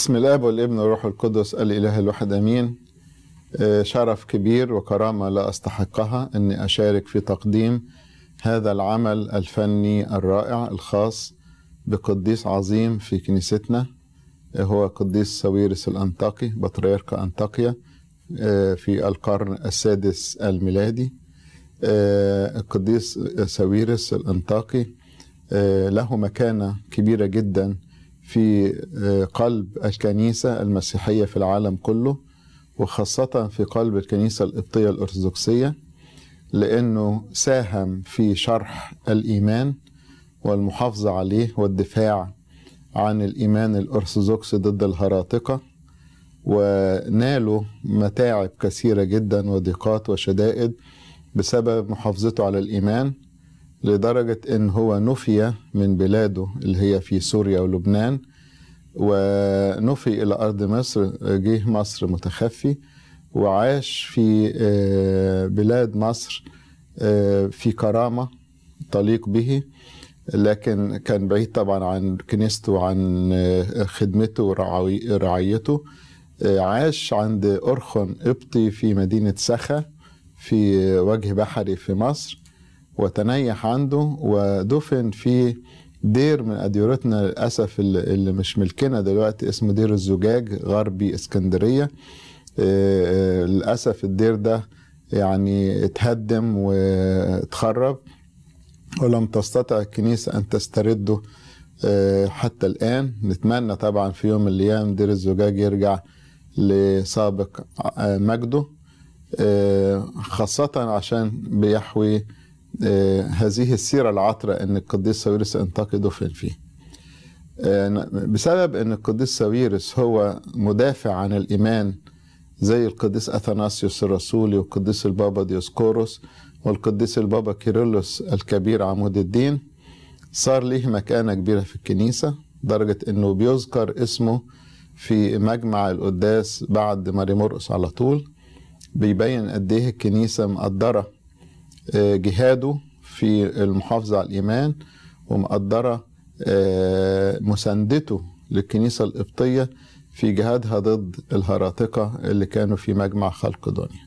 بسم الاب والابن والروح القدس الاله الواحد امين آه، شرف كبير وكرامه لا استحقها اني اشارك في تقديم هذا العمل الفني الرائع الخاص بقديس عظيم في كنيستنا آه، هو قديس ساويرس الانطاكي بطريرك انطاكيا آه، في القرن السادس الميلادي آه، القديس ساويرس الانطاكي آه، له مكانه كبيره جدا في آه، قلب الكنيسه المسيحيه في العالم كله وخاصه في قلب الكنيسه القبطيه الارثوذكسيه لانه ساهم في شرح الايمان والمحافظه عليه والدفاع عن الايمان الارثوذكسي ضد الهراطقه ونالوا متاعب كثيره جدا وضيقات وشدائد بسبب محافظته على الايمان لدرجه ان هو نفي من بلاده اللي هي في سوريا ولبنان ونفي الى ارض مصر جه مصر متخفي وعاش في آه، بلاد مصر آه، في كرامه تليق به لكن كان بعيد طبعا عن كنيسته وعن آه، خدمته ورعوي- ورعايته آه، عاش عند أرخن قبطي في مدينة سخا في وجه بحري في مصر وتنيح عنده ودفن في دير من أديرتنا للأسف اللي اللي مش ملكنا دلوقتي اسمه دير الزجاج غربي اسكندرية آه، آه، للأسف الدير ده يعني اتهدم واتخرب ولم تستطع الكنيسة أن تسترده آه، حتى الآن نتمنى طبعا في يوم من الأيام دير الزجاج يرجع لسابق آه، مجده آه، خاصة عشان بيحوي آه، هذه السيرة العطرة أن القديس ساويرس أنطاكي دفن فيه آه، بسبب أن القديس ساويرس هو مدافع عن الإيمان زي القديس أثناسيوس الرسولي والقديس البابا ديوسكوروس والقديس البابا كيرلس الكبير عمود الدين صار ليه مكانة كبيرة في الكنيسة درجة أنه بيذكر اسمه في مجمع القداس بعد ماري مرقس على طول بيبين قد ايه الكنيسة مقدرة آه، جهاده في المحافظة على الإيمان ومقدرة آه، مساندته للكنيسة القبطية في جهادها ضد الهراطقة اللي كانوا في مجمع خلق دنيا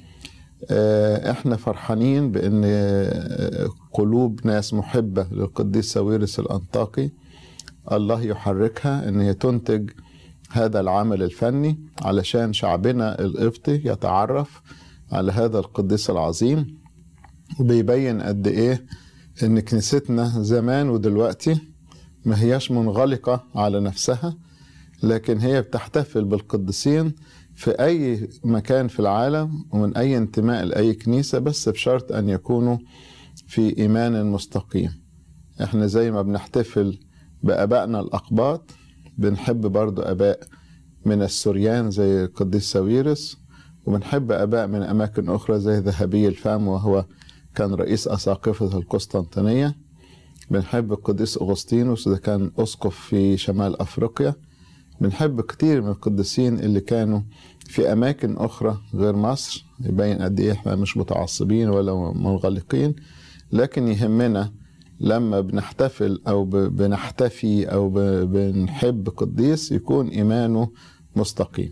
آه، احنا فرحانين بان آه، قلوب ناس محبة للقديس ساويرس الأنطاكي الله يحركها ان هي تنتج هذا العمل الفني علشان شعبنا القبطي يتعرف على هذا القديس العظيم وبيبين قد ايه ان كنيستنا زمان ودلوقتي ما هياش منغلقة على نفسها لكن هي بتحتفل بالقديسين في أي مكان في العالم ومن أي انتماء لأي كنيسة بس بشرط أن يكونوا في إيمان مستقيم احنا زي ما بنحتفل بآبائنا الأقباط بنحب برضو آباء من السوريان زي القديس ساويرس وبنحب آباء من أماكن أخرى زي ذهبي الفم وهو كان رئيس أساقفة القسطنطينية بنحب القديس أغسطينوس ده كان أسقف في شمال أفريقيا بنحب كتير من القديسين اللي كانوا في أماكن أخرى غير مصر يبين قد إيه إحنا مش متعصبين ولا منغلقين لكن يهمنا لما بنحتفل أو ب- بنحتفي أو ب- بنحب قديس يكون إيمانه مستقيم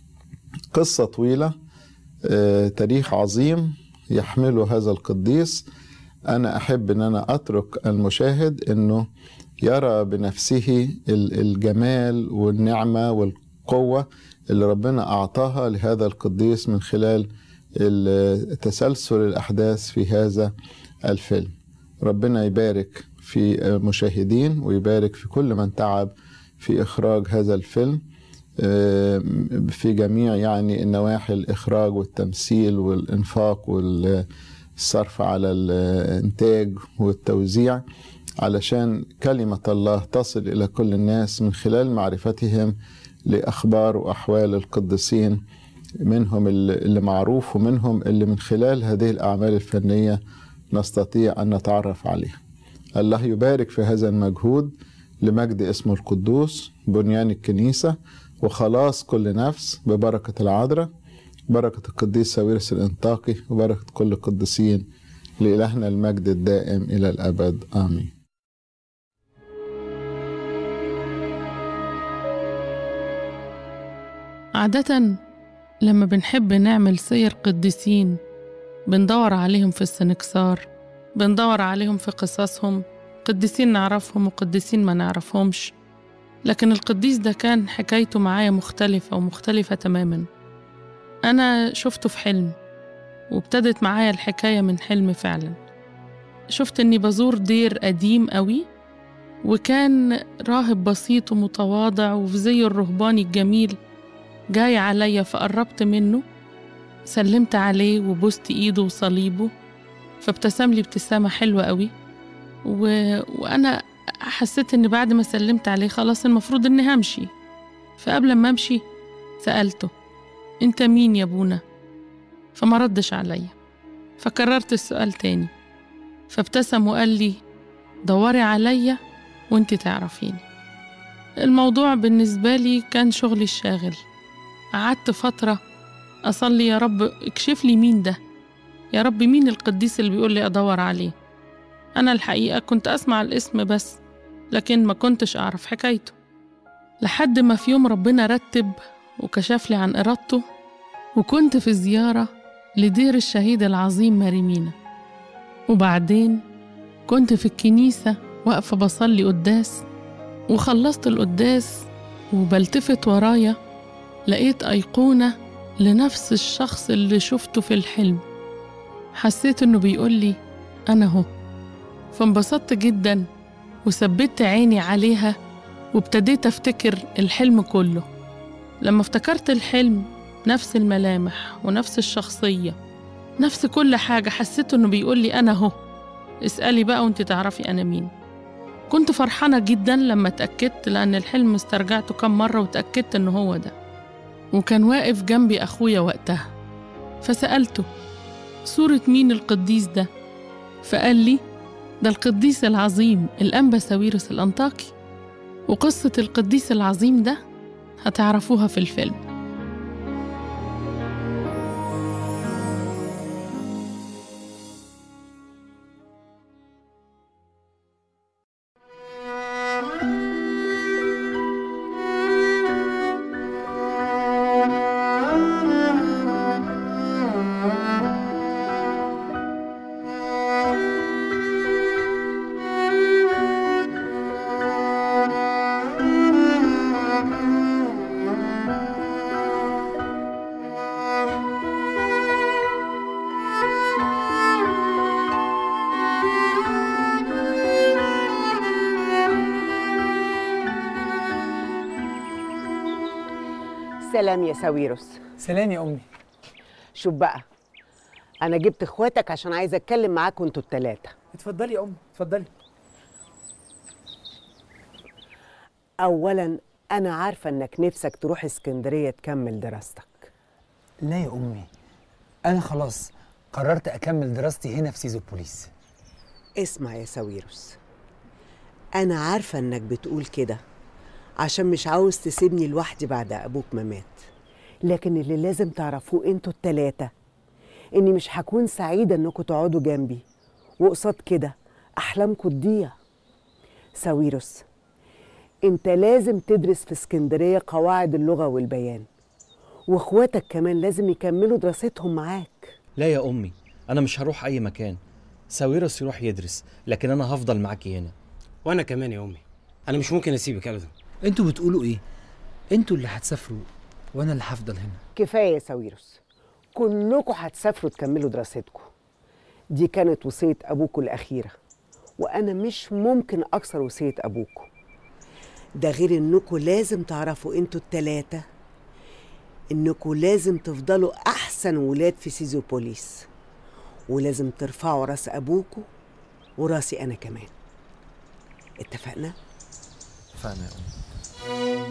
قصة طويلة آه، تاريخ عظيم يحمله هذا القديس أنا أحب أن أنا أترك المشاهد أنه يرى بنفسه ال- الجمال والنعمة والقوة اللي ربنا أعطاها لهذا القديس من خلال ال- تسلسل الأحداث في هذا الفيلم ربنا يبارك في المشاهدين ويبارك في كل من تعب في إخراج هذا الفيلم آه، في جميع يعني النواحي الإخراج والتمثيل والإنفاق والصرف على الإنتاج والتوزيع علشان كلمة الله تصل إلى كل الناس من خلال معرفتهم لأخبار وأحوال القديسين منهم اللي اللي معروف ومنهم اللي من خلال هذه الأعمال الفنية نستطيع أن نتعرف عليها الله يبارك في هذا المجهود لمجد اسمه القدوس بنيان الكنيسة وخلاص كل نفس ببركة العذراء بركة القديس ساويرس الانطاقي وبركة كل القديسين لإلهنا المجد الدائم إلى الأبد آمين عادة لما بنحب نعمل سير قديسين بندور عليهم في السنكسار بندور عليهم في قصصهم قديسين نعرفهم وقديسين ما نعرفهمش لكن القديس ده كان حكايته معايا مختلفة ومختلفة تماما أنا شفته في حلم وابتدت معايا الحكاية من حلم فعلا شفت إني بزور دير قديم قوي وكان راهب بسيط ومتواضع وفي زي الرهباني الجميل جاي عليا فقربت منه سلمت عليه وبوست ايده وصليبه فابتسم لي ابتسامة حلوة قوي و... وأنا حسيت إن بعد ما سلمت عليه خلاص المفروض إني همشي فقبل ما أمشي سألته أنت مين يا أبونا؟ فما ردش عليا فكررت السؤال تاني فابتسم وقال لي دوري عليا وانت تعرفيني الموضوع بالنسبة لي كان شغلي الشاغل قعدت فترة أصلي يا رب اكشف لي مين ده يا رب مين القديس اللي بيقول لي أدور عليه أنا الحقيقة كنت أسمع الاسم بس لكن ما كنتش أعرف حكايته لحد ما في يوم ربنا رتب وكشف لي عن إرادته وكنت في زيارة لدير الشهيد العظيم ماريمينا وبعدين كنت في الكنيسة واقفة بصلي قداس وخلصت القداس وبلتفت ورايا لقيت أيقونة لنفس الشخص اللي شفته في الحلم حسيت إنه بيقول لي أنا هو فانبسطت جدا وثبت عيني عليها وابتديت أفتكر الحلم كله لما افتكرت الحلم نفس الملامح ونفس الشخصية نفس كل حاجة حسيت إنه بيقول لي أنا هو اسألي بقى وانت تعرفي أنا مين كنت فرحانة جدا لما اتأكدت لأن الحلم استرجعته كم مرة وتأكدت إنه هو ده وكان واقف جنبي أخويا وقتها فسألته صورة مين القديس ده؟ فقال لي ده القديس العظيم الأنبا ساويرس الأنطاكي وقصة القديس العظيم ده هتعرفوها في الفيلم سلام يا ساويروس سلام يا امي شوف بقى انا جبت اخواتك عشان عايزه اتكلم معاكم انتوا التلاتة اتفضلي يا امي اتفضلي اولا انا عارفه انك نفسك تروح اسكندريه تكمل دراستك لا يا امي انا خلاص قررت اكمل دراستي هنا في سيزو بوليس اسمع يا ساويروس انا عارفه انك بتقول كده عشان مش عاوز تسيبني لوحدي بعد ابوك ما مات لكن اللي لازم تعرفوه انتوا التلاتة اني مش هكون سعيده انكم تقعدوا جنبي وقصاد كده احلامكم تضيع ساويروس انت لازم تدرس في اسكندريه قواعد اللغه والبيان واخواتك كمان لازم يكملوا دراستهم معاك لا يا أمي أنا مش هروح أي مكان ساويرس يروح يدرس لكن أنا هفضل معاكي هنا وانا كمان يا امي انا مش ممكن اسيبك ابدا انتوا بتقولوا ايه انتوا اللي هتسافروا وانا اللي هفضل هنا كفايه يا ساويروس كلكم هتسافروا تكملوا دراستكم دي كانت وصيه ابوكم الاخيره وانا مش ممكن اكسر وصيه ابوكم ده غير انكم لازم تعرفوا انتوا التلاتة انكم لازم تفضلوا احسن ولاد في سيزو بوليس ولازم ترفعوا راس ابوكم وراسي انا كمان اتفقنا اتفقنا يا أمي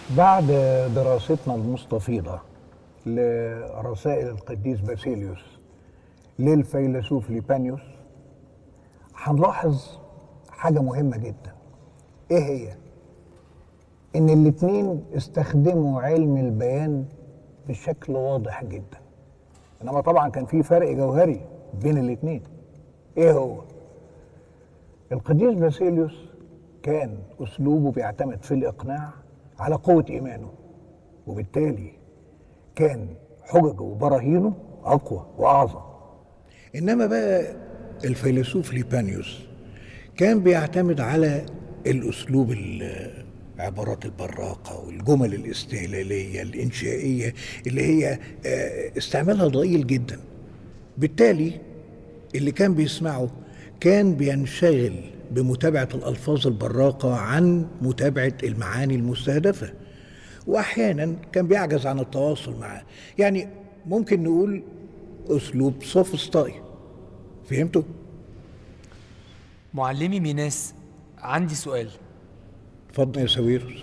بعد دراستنا المستفيضة لرسائل القديس باسيليوس للفيلسوف ليبانيوس هنلاحظ حاجة مهمة جدا ايه هي؟ ان الاتنين استخدموا علم البيان بشكل واضح جدا انما طبعا كان في فرق جوهري بين الاتنين ايه هو؟ القديس باسيليوس كان اسلوبه بيعتمد في الاقناع على قوة ايمانه وبالتالي كان حججه وبراهينه اقوى واعظم انما بقى الفيلسوف ليبانيوس كان بيعتمد على الاسلوب العبارات البراقه والجمل الاستهلاليه الانشائيه اللي هي آه، استعمالها ضئيل جدا بالتالي اللي كان بيسمعه كان بينشغل بمتابعه الالفاظ البراقه عن متابعه المعاني المستهدفه واحيانا كان بيعجز عن التواصل معاه يعني ممكن نقول اسلوب سوفسطائي فهمتوا معلمي ميناس عندي سؤال اتفضل يا ساويرس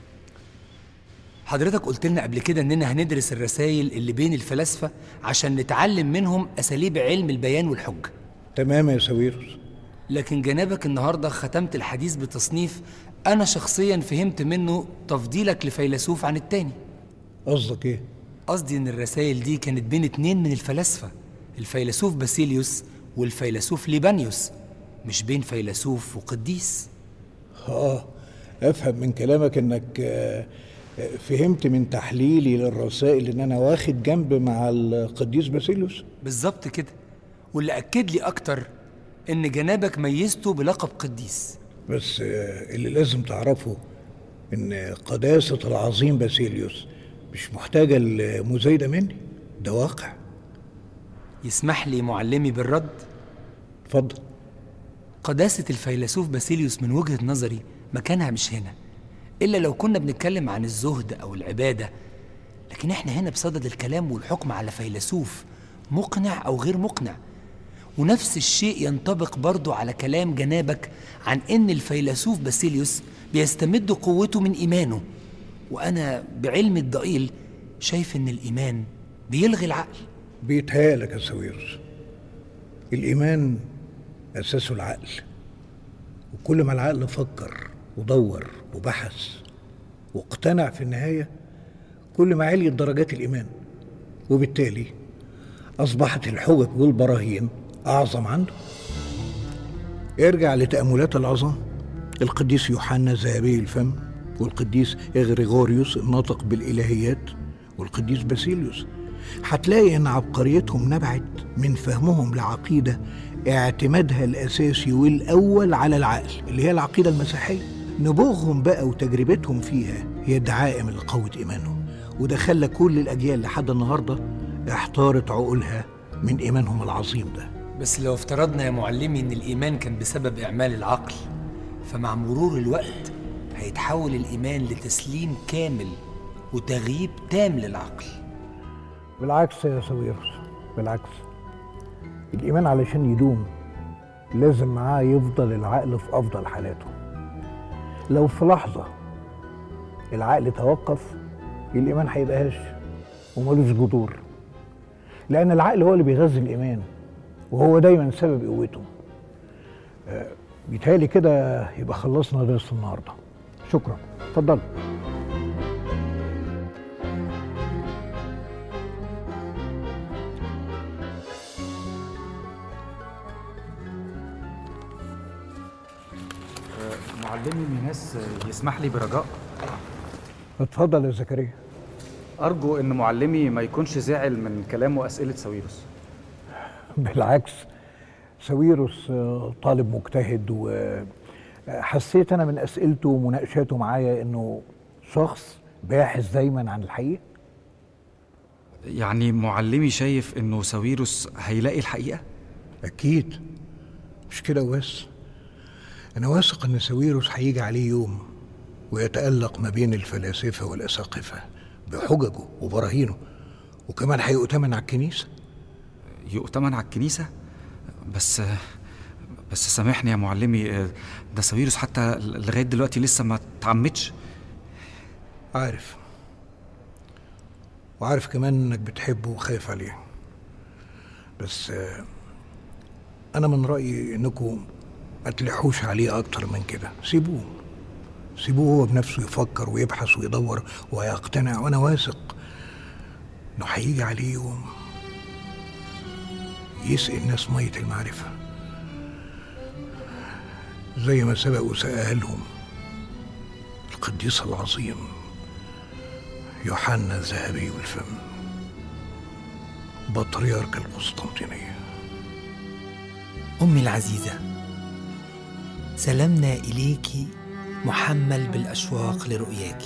حضرتك قلت لنا قبل كده اننا هندرس الرسائل اللي بين الفلاسفه عشان نتعلم منهم اساليب علم البيان والحجه تمام يا ساويرس لكن جنابك النهارده ختمت الحديث بتصنيف انا شخصيا فهمت منه تفضيلك لفيلسوف عن التاني قصدك ايه قصدي ان الرسائل دي كانت بين اتنين من الفلاسفه الفيلسوف باسيليوس والفيلسوف ليبانيوس مش بين فيلسوف وقديس اه افهم من كلامك انك آه، آه، فهمت من تحليلي للرسائل ان انا واخد جنب مع القديس باسيليوس بالظبط كده واللي اكد لي اكتر ان جنابك ميزته بلقب قديس بس آه، اللي لازم تعرفه ان قداسة العظيم باسيليوس مش محتاجة لمزايدة مني ده واقع يسمح لي معلمي بالرد اتفضل قداسة الفيلسوف باسيليوس من وجهة نظري مكانها مش هنا إلا لو كنا بنتكلم عن الزهد أو العبادة لكن إحنا هنا بصدد الكلام والحكم على فيلسوف مقنع أو غير مقنع ونفس الشيء ينطبق برضو على كلام جنابك عن إن الفيلسوف باسيليوس بيستمد قوته من إيمانه وأنا بعلمي الضئيل شايف إن الإيمان بيلغي العقل بيتهيألك يا ساويرس الإيمان أساسه العقل وكل ما العقل فكر ودور وبحث واقتنع في النهاية كل ما عليت درجات الإيمان وبالتالي أصبحت الحجج والبراهين أعظم عنده ارجع لتأملات العظام القديس يوحنا ذهبي الفم والقديس إغريغوريوس الناطق بالإلهيات والقديس باسيليوس هتلاقي ان عبقريتهم نبعت من فهمهم لعقيده اعتمادها الاساسي والاول على العقل اللي هي العقيده المسيحيه نبوغهم بقى وتجربتهم فيها هي الدعائم اللي قوت ايمانهم وده خلى كل الاجيال لحد النهارده احتارت عقولها من ايمانهم العظيم ده بس لو افترضنا يا معلمي ان الايمان كان بسبب اعمال العقل فمع مرور الوقت هيتحول الايمان لتسليم كامل وتغييب تام للعقل بالعكس يا ساويرس بالعكس الإيمان علشان يدوم لازم معاه يفضل العقل في أفضل حالاته لو في لحظة العقل توقف الإيمان هيبقى هش وملوش جذور لأن العقل هو اللي بيغذي الإيمان وهو دايما سبب قوته آه، بيتهيألي كده يبقى خلصنا درس النهارده شكرا اتفضل معلمي ميناس يسمح لي برجاء اتفضل يا زكريا أرجو إن معلمي ما يكونش زعل من كلام وأسئلة ساويرس بالعكس ساويرس آه، طالب مجتهد وحسيت انا من اسئلته ومناقشاته معايا انه شخص باحث دايما عن الحقيقه يعني معلمي شايف إنه ساويرس هيلاقي الحقيقة؟ اكيد مش كده وبس انا واثق ان ساويرس هيجي عليه يوم ويتالق ما بين الفلاسفه والاساقفه بحججه وبراهينه وكمان هيؤتمن على الكنيسه يؤتمن على الكنيسة؟ بس بس سامحني يا معلمي ده ساويرس حتى لغاية دلوقتي لسه ما اتعمدش عارف وعارف كمان انك بتحبه وخايف عليه بس آه، انا من رايي انكم ما تلحوش عليه اكتر من كده سيبوه سيبوه هو بنفسه يفكر ويبحث ويدور ويقتنع وانا واثق انه هيجي عليه يوم يسقي الناس ميه المعرفه زي ما سبق وسقاها لهم القديس العظيم يوحنا الذهبي الفم بطريرك القسطنطينية أمي العزيزة سلامنا إليك محمل بالأشواق لرؤياك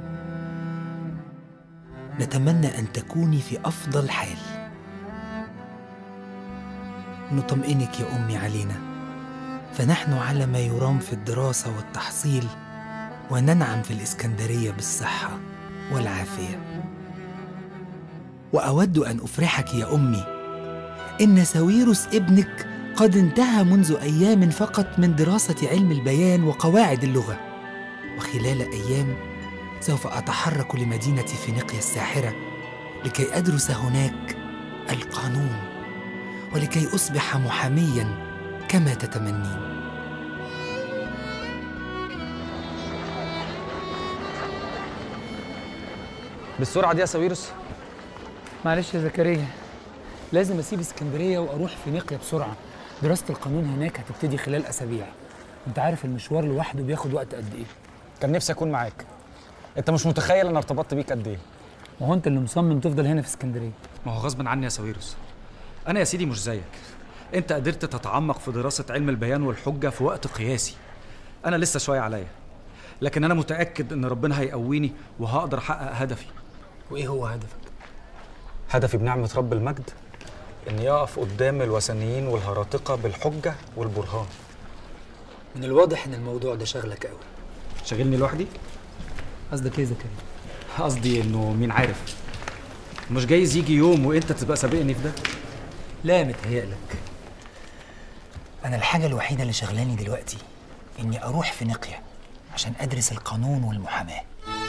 نتمنى أن تكوني في أفضل حال نطمئنك يا أمي علينا فنحن على ما يرام في الدراسة والتحصيل وننعم في الإسكندرية بالصحة والعافية وأود أن أفرحك يا أمي إن ساويرس ابنك قد انتهى منذ أيام فقط من دراسة علم البيان وقواعد اللغة وخلال أيام سوف أتحرك لمدينة فينيقيا الساحرة لكي أدرس هناك القانون ولكي أصبح محاميا كما تتمنين بالسرعه دي يا ساويرس معلش يا زكريا لازم اسيب اسكندريه واروح فينيقيا بسرعه دراسه القانون هناك هتبتدي خلال اسابيع انت عارف المشوار لوحده بياخد وقت قد ايه كان نفسي اكون معاك انت مش متخيل انا ارتبطت بيك قد ايه ما هو انت اللي مصمم تفضل هنا في اسكندريه ما هو غصب عني يا ساويرس انا يا سيدي مش زيك انت قدرت تتعمق في دراسه علم البيان والحجه في وقت قياسي انا لسه شويه عليا لكن انا متاكد ان ربنا هيقويني وهقدر احقق هدفي وايه هو هدفك هدفي بنعمه رب المجد اني اقف قدام الوثنيين والهراطقه بالحجه والبرهان من الواضح ان الموضوع ده شغلك قوي شاغلني لوحدي قصدك ايه يا زكريا قصدي انه مين عارف مش جايز يجي يوم وانت تبقى سابقني في ده لا متهيألك أنا الحاجة الوحيدة اللي شغلاني دلوقتي إني أروح فينيقيا عشان أدرس القانون والمحاماة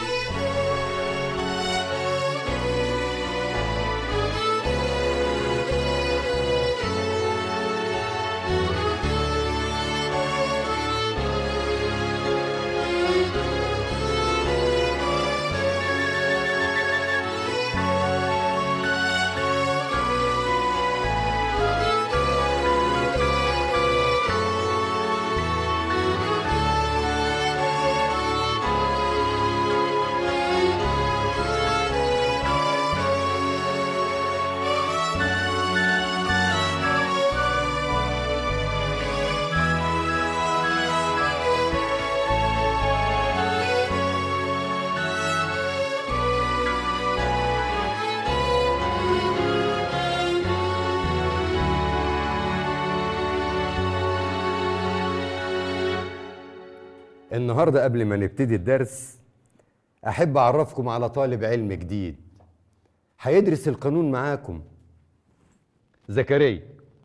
النهارده قبل ما نبتدي الدرس احب اعرفكم على طالب علم جديد هيدرس القانون معاكم زكريا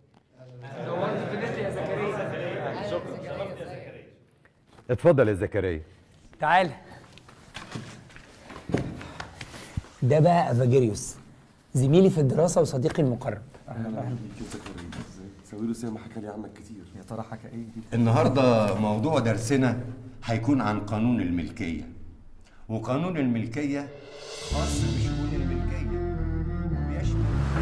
اتفضل يا زكريا تعال ده بقى افاجيريوس زميلي في الدراسه وصديقي المقرب ساويرس ياما حكى لي عنك كتير يا ترى حكى ايه النهارده موضوع درسنا هيكون عن قانون الملكيه وقانون الملكيه خاص بشؤون الملكيه وبيشمل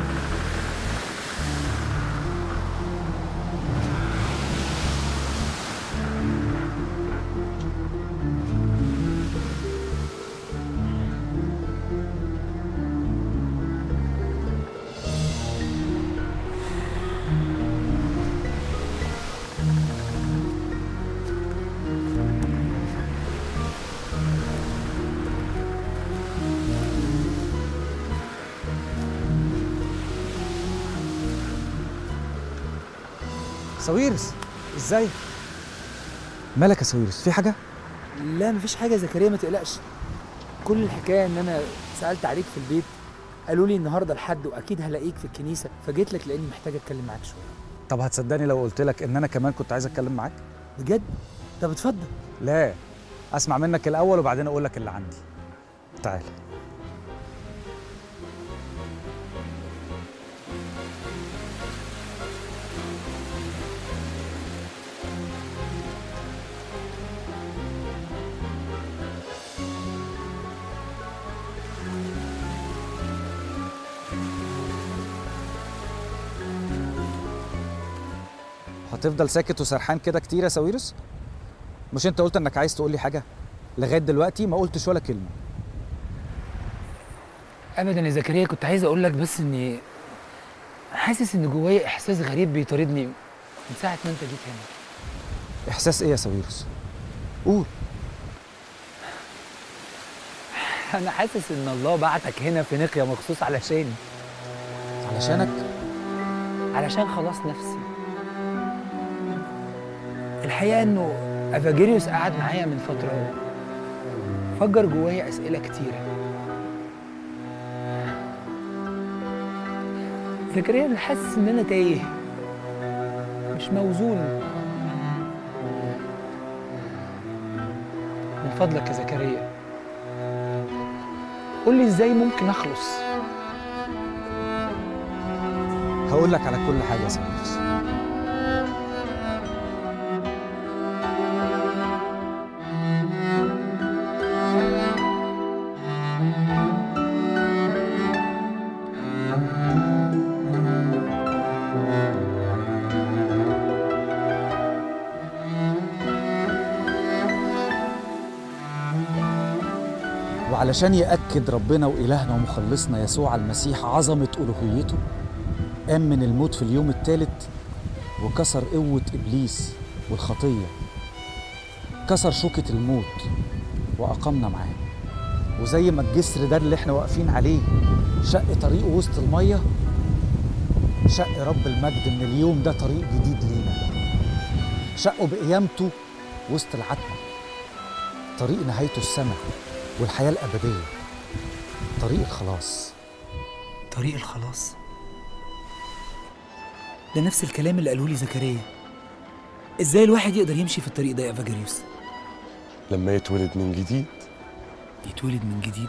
ساويرس ازاي مالك يا ساويرس في حاجه لا مفيش حاجه يا زكريا ما تقلقش كل الحكايه ان انا سالت عليك في البيت قالوا لي النهارده الحد واكيد هلاقيك في الكنيسه فجيت لك لاني محتاج اتكلم معاك شويه طب هتصدقني لو قلت لك ان انا كمان كنت عايز اتكلم معاك بجد طب اتفضل لا اسمع منك الاول وبعدين اقول لك اللي عندي تعالى هتفضل ساكت وسرحان كده كتير يا ساويرس مش انت قلت انك عايز تقول لي حاجه لغايه دلوقتي ما قلتش ولا كلمه ابدا يا زكريا كنت عايز اقول لك بس اني حاسس ان جوايا احساس غريب بيطاردني من ساعه ما انت جيت هنا احساس ايه يا ساويرس قول انا حاسس ان الله بعتك هنا في نقيه مخصوص علشاني علشانك علشان خلاص نفسي الحقيقه انه افاجيريوس قعد معايا من فتره فجر جوايا اسئله كتيره زكريا انا حاسس ان انا تايه مش موزون من فضلك يا زكريا قول لي ازاي ممكن اخلص هقول لك على كل حاجه يا ساويرس وعلشان يأكد ربنا وإلهنا ومخلصنا يسوع المسيح عظمة ألوهيته قام من الموت في اليوم الثالث وكسر قوة إبليس والخطية كسر شوكة الموت وأقامنا معاه وزي ما الجسر ده اللي احنا واقفين عليه شق طريقه وسط المية شق رب المجد من اليوم ده طريق جديد لينا شقه بقيامته وسط العتمة طريق نهايته السماء والحياة الأبدية طريق الخلاص طريق الخلاص ده نفس الكلام اللي قاله لي زكريا ازاي الواحد يقدر يمشي في الطريق ده يا افاجريوس لما يتولد من جديد يتولد من جديد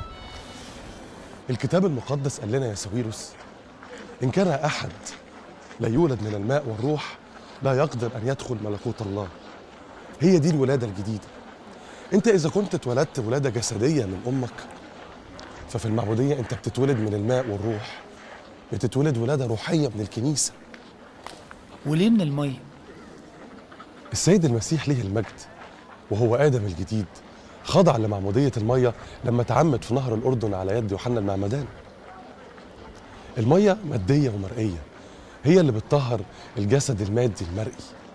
الكتاب المقدس قال لنا يا ساويروس إن كان أحد لا يولد من الماء والروح لا يقدر أن يدخل ملكوت الله هي دي الولادة الجديدة أنت إذا كنت اتولدت ولادة جسدية من أمك ففي المعمودية أنت بتتولد من الماء والروح بتتولد ولادة روحية من الكنيسة وليه من الميه السيد المسيح ليه المجد وهو آدم الجديد خضع لمعمودية المية لما تعمد في نهر الأردن على يد يوحنا المعمدان المية مادية ومرئية هي اللي بتطهر الجسد المادي المرئي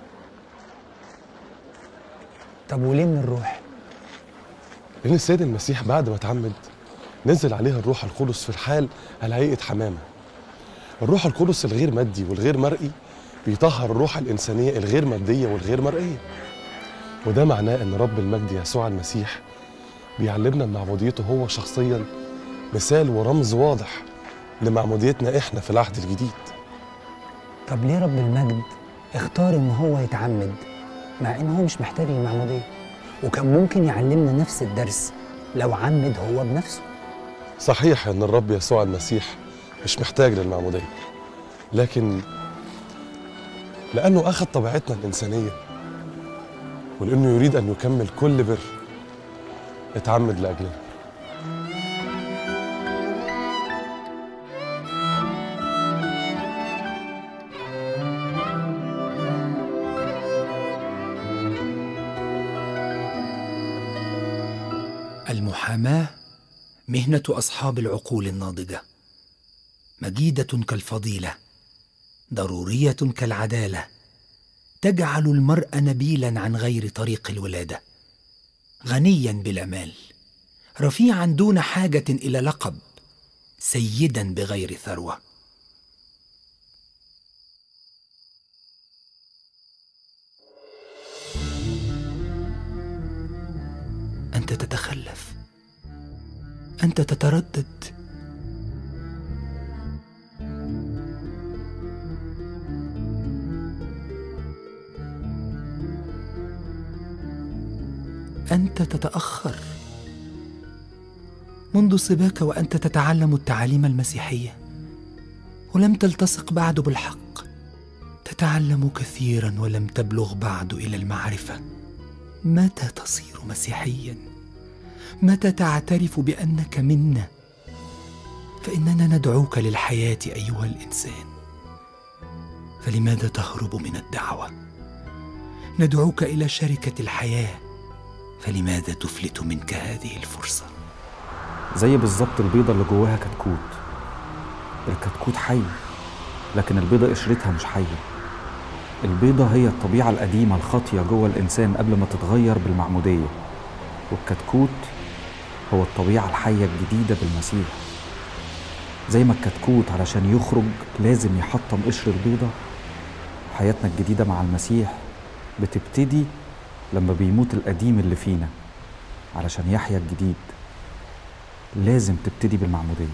طب وليه من الروح لأن السيد المسيح بعد ما اتعمد نزل عليه الروح القدس في الحال على هيئة حمامة الروح القدس الغير مادي والغير مرئي بيطهر الروح الإنسانية الغير مادية والغير مرئية وده معناه ان رب المجد يسوع المسيح بيعلمنا ان معموديته هو شخصيا مثال ورمز واضح لمعموديتنا احنا في العهد الجديد طب ليه رب المجد اختار ان هو يتعمد مع ان هو مش محتاج للمعموديه وكان ممكن يعلمنا نفس الدرس لو عمد هو بنفسه صحيح ان الرب يسوع المسيح مش محتاج للمعموديه لكن لانه اخذ طبيعتنا الانسانيه ولانه يريد ان يكمل كل بر اتعمد لاجلنا المحاماه مهنه اصحاب العقول الناضجه مجيده كالفضيله ضروريه كالعداله تجعل المرء نبيلا عن غير طريق الولاده غنيا بلا مال رفيعا دون حاجه الى لقب سيدا بغير ثروه انت تتخلف انت تتردد انت تتاخر منذ صباك وانت تتعلم التعاليم المسيحيه ولم تلتصق بعد بالحق تتعلم كثيرا ولم تبلغ بعد الى المعرفه متى تصير مسيحيا متى تعترف بانك منا فاننا ندعوك للحياه ايها الانسان فلماذا تهرب من الدعوه ندعوك الى شركه الحياه فلماذا تفلت منك هذه الفرصه زي بالظبط البيضة اللي جواها كتكوت الكتكوت حي لكن البيضة قشرتها مش حية البيضة هي الطبيعة القديمة الخاطية جوه الإنسان قبل ما تتغير بالمعمودية والكتكوت هو الطبيعة الحية الجديدة بالمسيح زي ما الكتكوت علشان يخرج لازم يحطم قشر البيضة حياتنا الجديدة مع المسيح بتبتدي لما بيموت القديم اللي فينا علشان يحيا الجديد لازم تبتدي بالمعمودية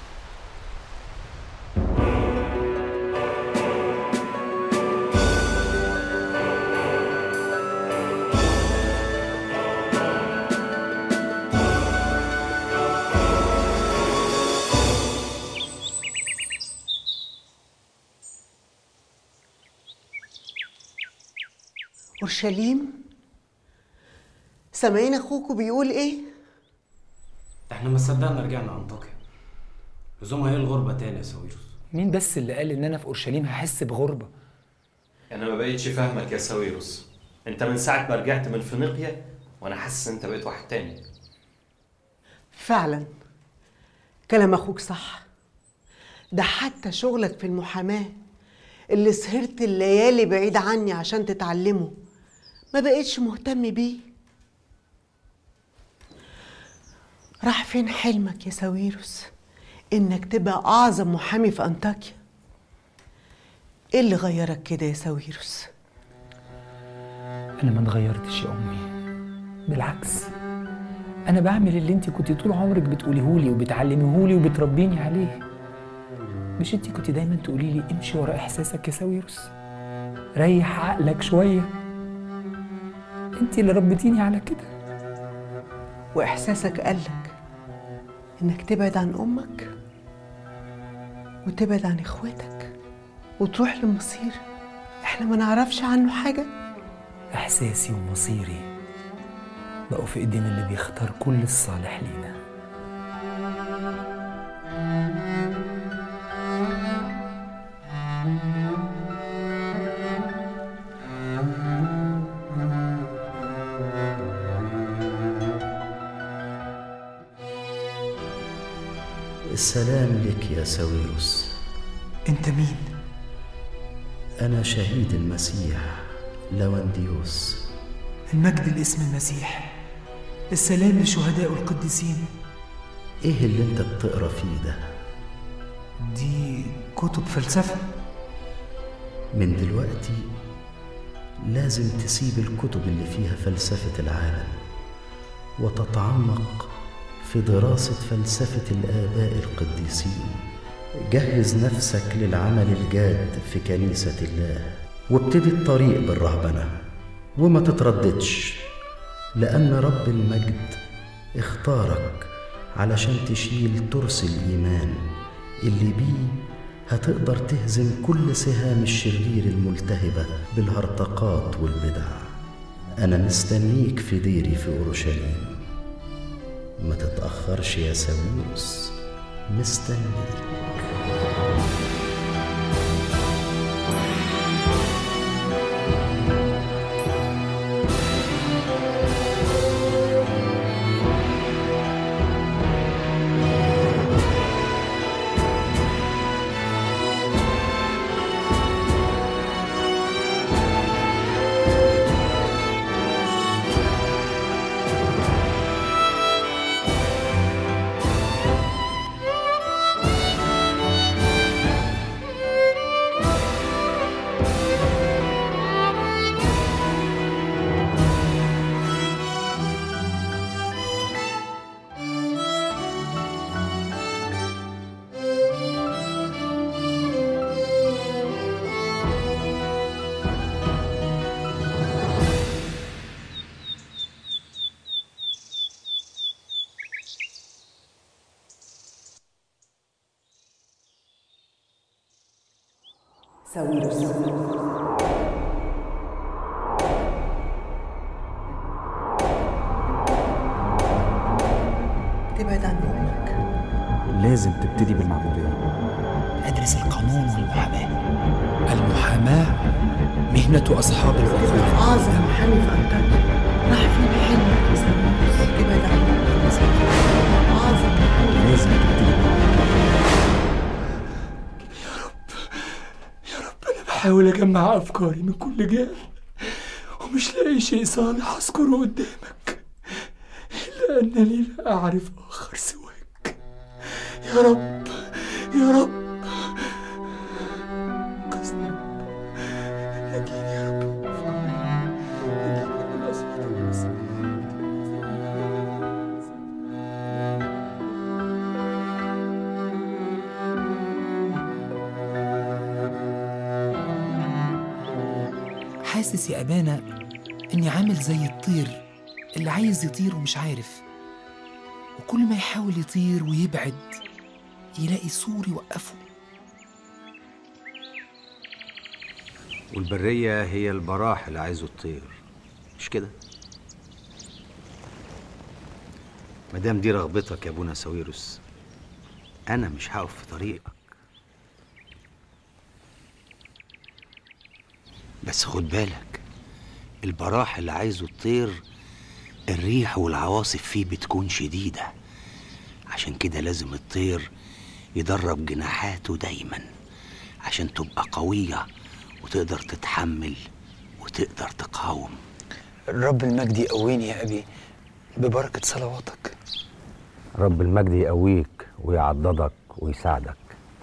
اورشليم سامعين اخوكوا بيقول ايه احنا ما صدقنا رجعنا انطاكيا لزومها ايه الغربه تاني يا ساويرس مين بس اللي قال ان انا في اورشليم هحس بغربه انا ما بقيتش فاهمك يا ساويروس انت من ساعه ما رجعت من فينيقيا وانا حاسس ان انت بقيت واحد تاني فعلا كلام اخوك صح ده حتى شغلك في المحاماه اللي سهرت الليالي بعيد عني عشان تتعلمه ما بقتش مهتم بيه راح فين حلمك يا ساويروس انك تبقى اعظم محامي في انطاكيا ايه اللي غيرك كده يا ساويروس انا ما اتغيرتش يا امي بالعكس انا بعمل اللي انت كنت طول عمرك بتقوليهولي وبتعلميهولي وبتربيني عليه مش انت كنت دايما تقولي لي امشي ورا احساسك يا ساويروس ريح عقلك شويه انت اللي ربيتيني على كده واحساسك قالك انك تبعد عن امك وتبعد عن اخواتك وتروح لمصير احنا ما نعرفش عنه حاجه احساسي ومصيري بقوا في ايدين اللي بيختار كل الصالح لينا السلام لك يا ساويروس انت مين أنا شهيد المسيح لوانديوس المجد لاسم المسيح السلام لشهداء القديسين إيه اللي أنت بتقرا فيه ده؟ دي كتب فلسفه من دلوقتي لازم تسيب الكتب اللي فيها فلسفة العالم وتتعمق في دراسة فلسفة الآباء القديسين جهز نفسك للعمل الجاد في كنيسة الله وابتدي الطريق بالرهبنة وما تترددش لأن رب المجد اختارك علشان تشيل ترس الإيمان اللي بيه هتقدر تهزم كل سهام الشرير الملتهبة بالهرطقات والبدع أنا مستنيك في ديري في أورشليم ما تتأخرش يا ساويروس مستنيك ساويرس تبعد عن امك لازم تبتدي بالمعمودية أدرس القانون والمحاماة المحاماة مهنة أصحاب العقول اعظم محامي في انطاكيا راح فين حلمك يا ساويرس تبعد عن امك يا ساويرس اعظم محامي لازم تبتدي بحاول أجمع أفكاري من كل جهة ومش لاقي شيء صالح أذكره قدامك إلا أنني لا أعرف آخر سواك يا رب يا رب قصدي نجيني يا رب نجيني من أسود المسلمين. حاسس يا أبانا إني عامل زي الطير اللي عايز يطير ومش عارف وكل ما يحاول يطير ويبعد يلاقي سور يوقفه والبرية هي البراح اللي عايزه الطير مش كده؟ مادام دي رغبتك يا ابونا ساويروس أنا مش هقف في طريقك بس خد بالك البراح اللي عايزه الطير الريح والعواصف فيه بتكون شديدة عشان كده لازم الطير يدرب جناحاته دايما عشان تبقى قوية وتقدر تتحمل وتقدر تقاوم الرب المجد يقويني يا أبي ببركة صلواتك رب المجد يقويك ويعضدك ويساعدك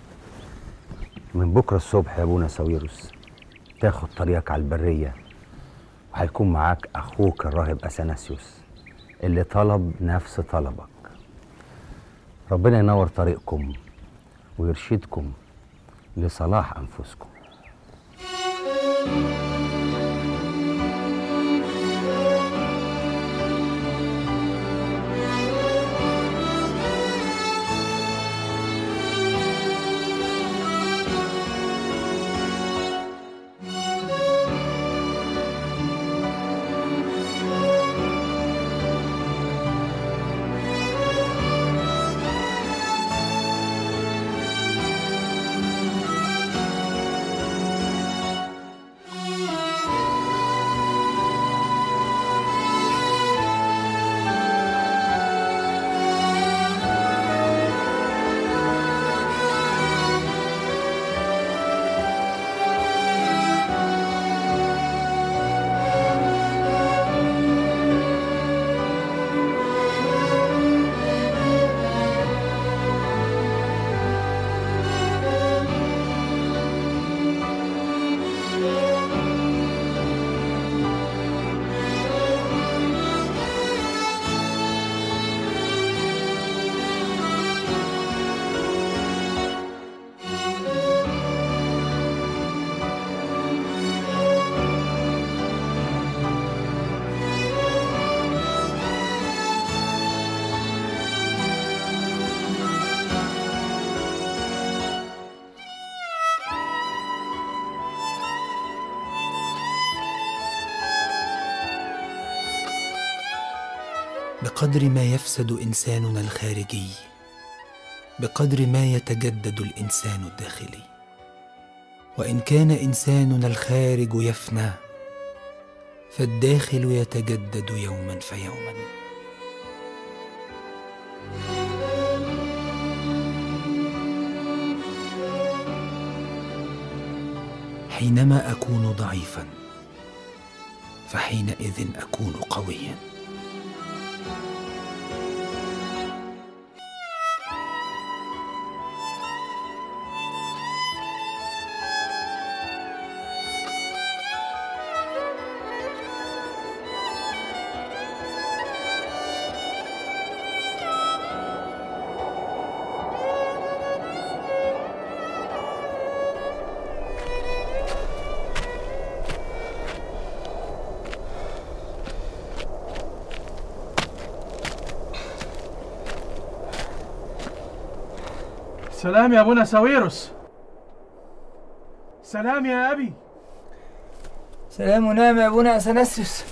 من بكرة الصبح يا أبونا ساويروس تاخد طريقك على البرية وهيكون معاك أخوك الراهب أثناسيوس اللي طلب نفس طلبك ربنا ينور طريقكم ويرشدكم لصلاح أنفسكم بقدر ما يفسد انساننا الخارجي بقدر ما يتجدد الانسان الداخلي وان كان انساننا الخارج يفنى فالداخل يتجدد يوما فيوما حينما اكون ضعيفا فحينئذ اكون قويا سلام يا ابونا ساويروس سلام يا أبي سلام ونعم يا ابونا اثناسيوس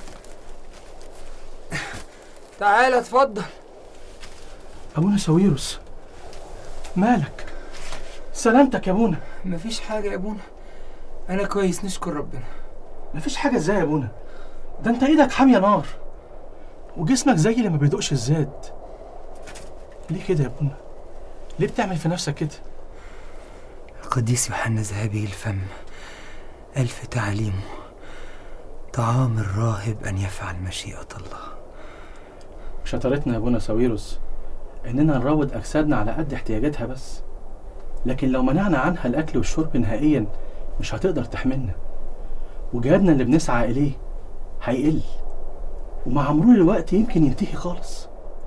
تعال اتفضل أبونا ساويروس مالك سلامتك يا ابونا مفيش حاجة يا ابونا انا كويس نشكر ربنا مفيش حاجة ازاي يا ابونا ده انت ايدك حامية نار وجسمك زي اللي ما بيدوقش الزاد ليه كده يا ابونا ليه بتعمل في نفسك كده القديس يوحنا ذهبي الفم قال في تعاليمه طعام الراهب أن يفعل مشيئة الله شطارتنا يا ابونا ساويروس اننا نروض اجسادنا على قد احتياجاتها بس لكن لو منعنا عنها الاكل والشرب نهائيا مش هتقدر تحملنا وجهادنا اللي بنسعى اليه هيقل ومع مرور الوقت يمكن ينتهي خالص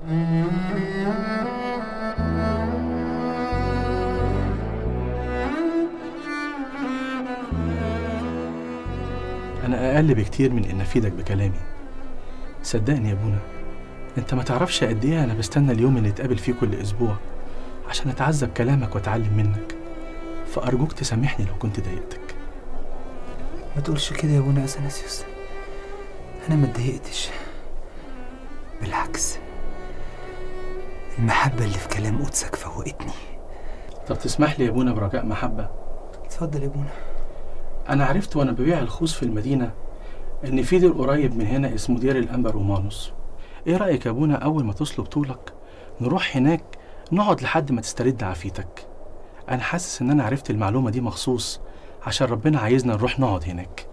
انا اقل بكتير من ان افيدك بكلامي صدقني يا ابونا انت ما تعرفش قد ايه انا بستنى اليوم اللي نتقابل فيه كل اسبوع عشان اتعذب كلامك واتعلم منك فارجوك تسامحني لو كنت ضايقتك ما تقولش كده يا ابونا اثناسيوس انا ما اتضايقتش بالعكس المحبة اللي في كلام قدسك فوقتني طب تسمح لي يا ابونا برجاء محبه اتفضل يا ابونا انا عرفت وانا ببيع الخوص في المدينه ان في دير قريب من هنا اسمه دير الانبا رومانوس ايه رايك يا ابونا اول ما تصلب طولك نروح هناك نقعد لحد ما تسترد عافيتك انا حاسس ان انا عرفت المعلومه دي مخصوص عشان ربنا عايزنا نروح نقعد هناك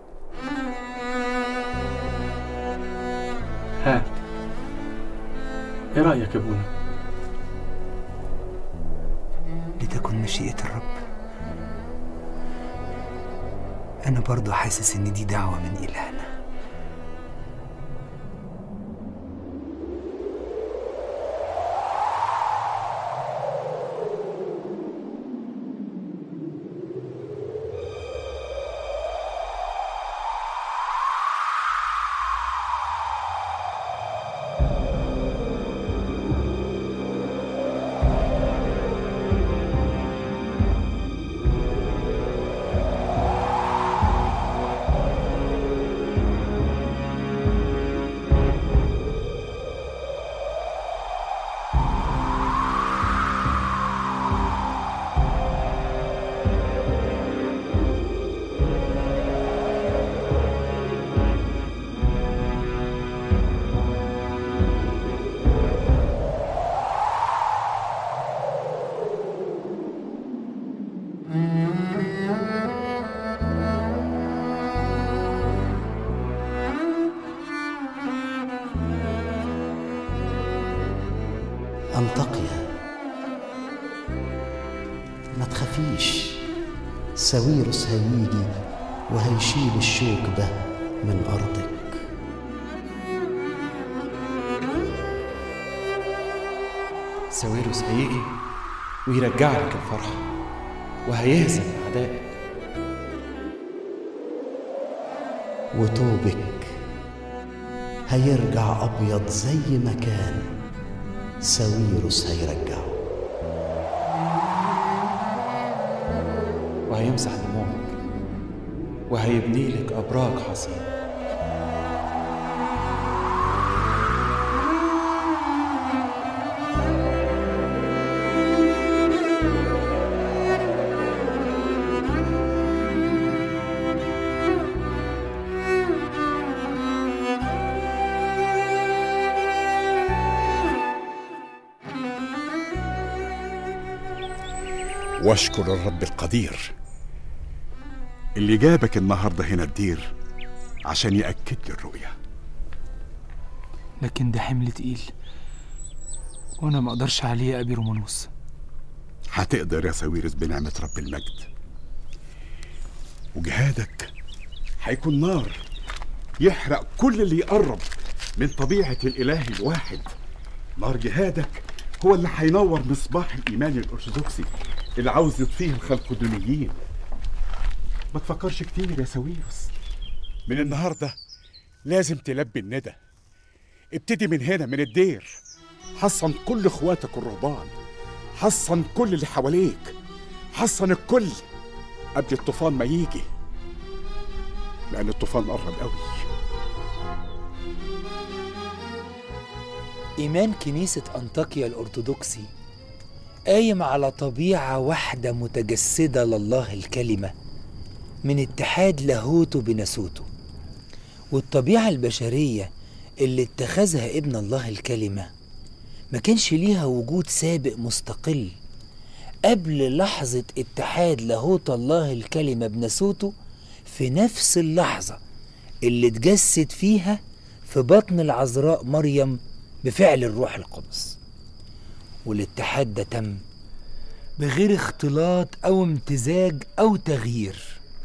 ها ايه رايك يا ابونا لتكن مشيئة الرب أنا برضو حاسس إن دي دعوة من إلهنا أنطقيا ما تخافيش ساويرس هيجي وهيشيل الشوك ده من أرضك ساويروس هيجي ويرجع لك الفرحة وهيهزم أعدائك وتوبك هيرجع أبيض زي ما كان ساويرس هيرجعه وهيمسح دموعك وهيبني لك أبراج حصين واشكر الرب القدير اللي جابك النهارده هنا الدير عشان يأكد لي الرؤية لكن ده حمل تقيل وأنا ما أقدرش عليه يا أبي رومانوس هتقدر يا ساويرس بنعمة رب المجد وجهادك هيكون نار يحرق كل اللي يقرب من طبيعة الإله الواحد نار جهادك هو اللي هينور مصباح الإيمان الأرثوذكسي اللي عاوز يطفيه الخلقدونيين ما تفكرش كتير يا ساويرس من النهاردة لازم تلبي الندى ابتدي من هنا من الدير حصن كل اخواتك الرهبان حصن كل اللي حواليك حصن الكل قبل الطوفان ما يجي لأن الطوفان قرب قوي إيمان كنيسة أنطاكيا الأرثوذكسي قايم على طبيعة واحدة متجسدة لله الكلمة من اتحاد لاهوته بناسوته والطبيعة البشرية اللي اتخذها ابن الله الكلمة ما كانش ليها وجود سابق مستقل قبل لحظة اتحاد لاهوت الله الكلمة بناسوته في نفس اللحظة اللي اتجسد فيها في بطن العذراء مريم بفعل الروح القدس والاتحاد ده تم بغير اختلاط أو امتزاج أو تغيير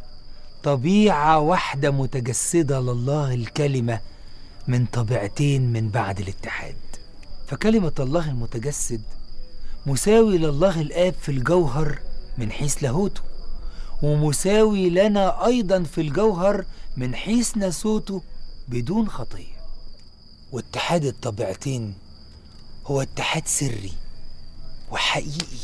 طبيعة واحدة متجسدة لله الكلمة من طبيعتين من بعد الاتحاد فكلمة الله المتجسد مساوي لله الآب في الجوهر من حيث لاهوته ومساوي لنا أيضا في الجوهر من حيث ناسوته بدون خطية واتحاد الطبيعتين هو اتحاد سري وحقيقي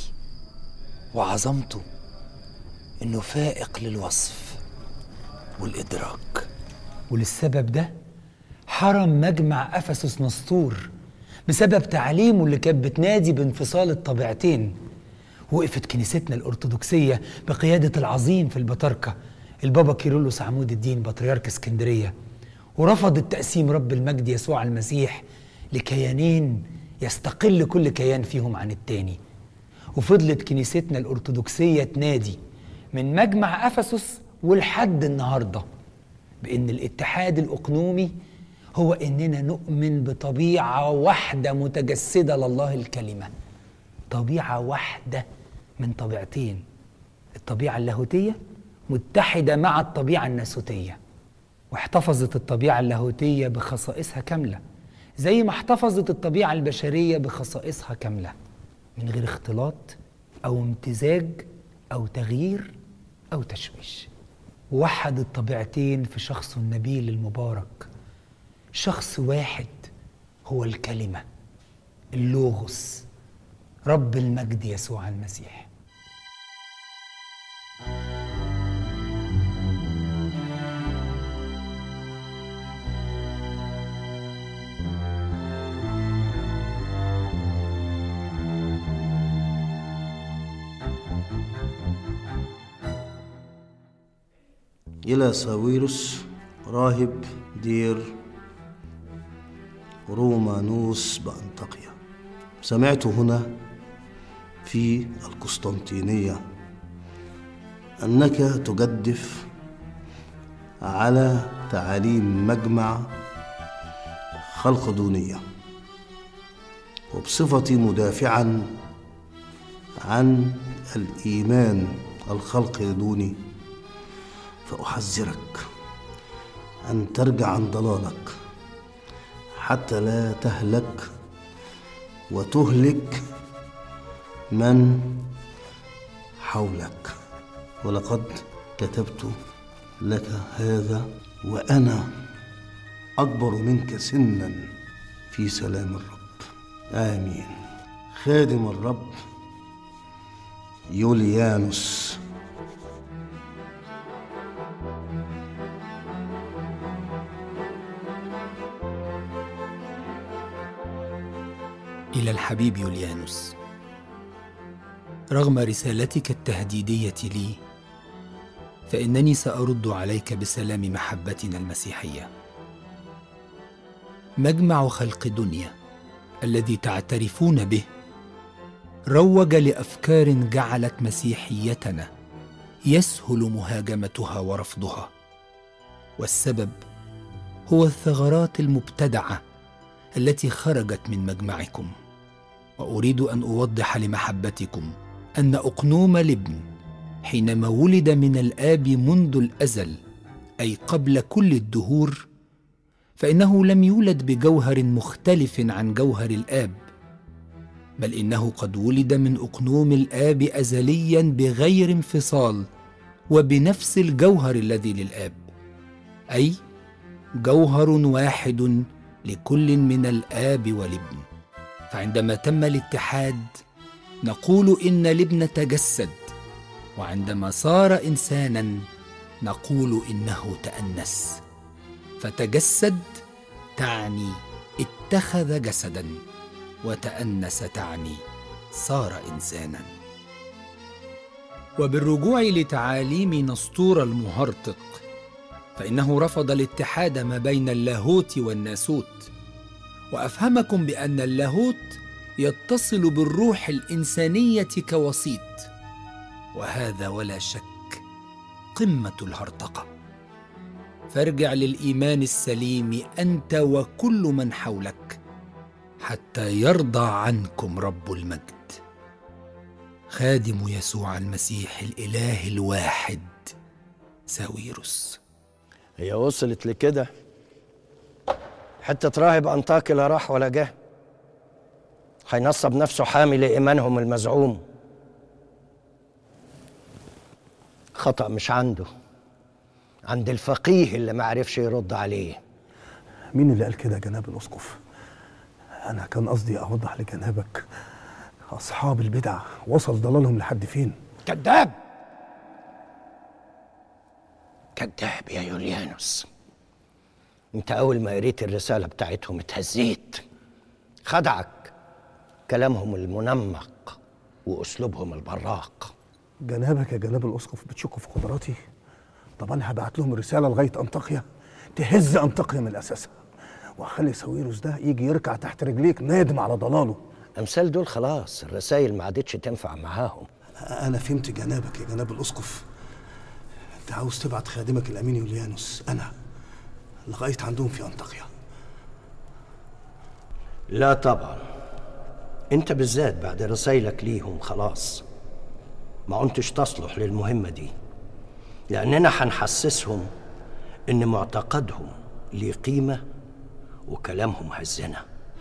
وعظمته انه فائق للوصف والادراك وللسبب ده حرم مجمع افسس نسطور بسبب تعليمه اللي كانت بتنادي بانفصال الطبيعتين وقفت كنيستنا الأرثوذكسية بقيادة العظيم في البطاركة البابا كيرلس عمود الدين بطريرك اسكندرية ورفضت تقسيم رب المجد يسوع المسيح لكيانين يستقل كل كيان فيهم عن التاني وفضلت كنيستنا الأرثوذكسية تنادي من مجمع أفسس ولحد النهاردة بأن الاتحاد الأقنومي هو إننا نؤمن بطبيعة واحدة متجسدة لله الكلمة طبيعة واحدة من طبيعتين الطبيعة اللاهوتية متحدة مع الطبيعة الناسوتية واحتفظت الطبيعة اللاهوتية بخصائصها كاملة زي ما احتفظت الطبيعة البشرية بخصائصها كاملة من غير اختلاط أو امتزاج أو تغيير أو تشويش وحد الطبيعتين في شخص النبيل المبارك شخص واحد هو الكلمة اللوغوس رب المجد يسوع المسيح إلى ساويرس راهب دير رومانوس بأنطاكيا سمعت هنا في القسطنطينية أنك تجدف على تعاليم مجمع خلق دونية وبصفتي مدافعا عن الإيمان الخلق دوني فأحذرك أن ترجع عن ضلالك حتى لا تهلك وتهلك من حولك ولقد كتبت لك هذا وأنا أكبر منك سنا في سلام الرب آمين خادم الرب يوليانوس إلى الحبيب يوليانوس رغم رسالتك التهديدية لي فإنني سأرد عليك بسلام محبتنا المسيحية مجمع خلق دنيا الذي تعترفون به روج لأفكار جعلت مسيحيتنا يسهل مهاجمتها ورفضها والسبب هو الثغرات المبتدعه التي خرجت من مجمعكم واريد ان اوضح لمحبتكم ان اقنوم الابن حينما ولد من الاب منذ الازل اي قبل كل الدهور فانه لم يولد بجوهر مختلف عن جوهر الاب بل انه قد ولد من اقنوم الاب ازليا بغير انفصال وبنفس الجوهر الذي للاب اي جوهر واحد لكل من الاب والابن فعندما تم الاتحاد نقول ان الابن تجسد وعندما صار انسانا نقول انه تانس فتجسد تعني اتخذ جسدا وتانس تعني صار انسانا وبالرجوع لتعاليم نسطور المهرطق فانه رفض الاتحاد ما بين اللاهوت والناسوت وافهمكم بان اللاهوت يتصل بالروح الانسانيه كوسيط وهذا ولا شك قمه الهرطقه فارجع للايمان السليم انت وكل من حولك حتى يرضى عنكم رب المجد خادم يسوع المسيح الاله الواحد ساويروس هي وصلت لكده حتة راهب أنطاكي لا راح ولا جه هينصب نفسه حامي لإيمانهم المزعوم خطأ مش عنده عند الفقيه اللي ما عرفش يرد عليه مين اللي قال كده جناب الأسقف؟ أنا كان قصدي أوضح لجنابك أصحاب البدع وصل ضلالهم لحد فين؟ كذاب كذاب يا يوليانوس انت اول ما قريت الرساله بتاعتهم اتهزيت خدعك كلامهم المنمق واسلوبهم البراق جنابك يا جناب الأسقف بتشكوا في قدراتي؟ طب أنا هبعت لهم رسالة لغاية أنطاكيا تهز أنطاكيا من أساسها وأخلي ساويروس ده يجي يركع تحت رجليك نادم على ضلاله امثال دول خلاص الرسائل ما عادتش تنفع معاهم أنا فهمت جنابك يا جناب الأسقف أنت عاوز تبعت خادمك الأمين يوليانوس أنا لغاية عندهم في أنطاكيا لا طبعا انت بالذات بعد رسايلك ليهم خلاص ما كنتش تصلح للمهمة دي لأننا هنحسسهم إن معتقدهم ليه قيمة وكلامهم هزنا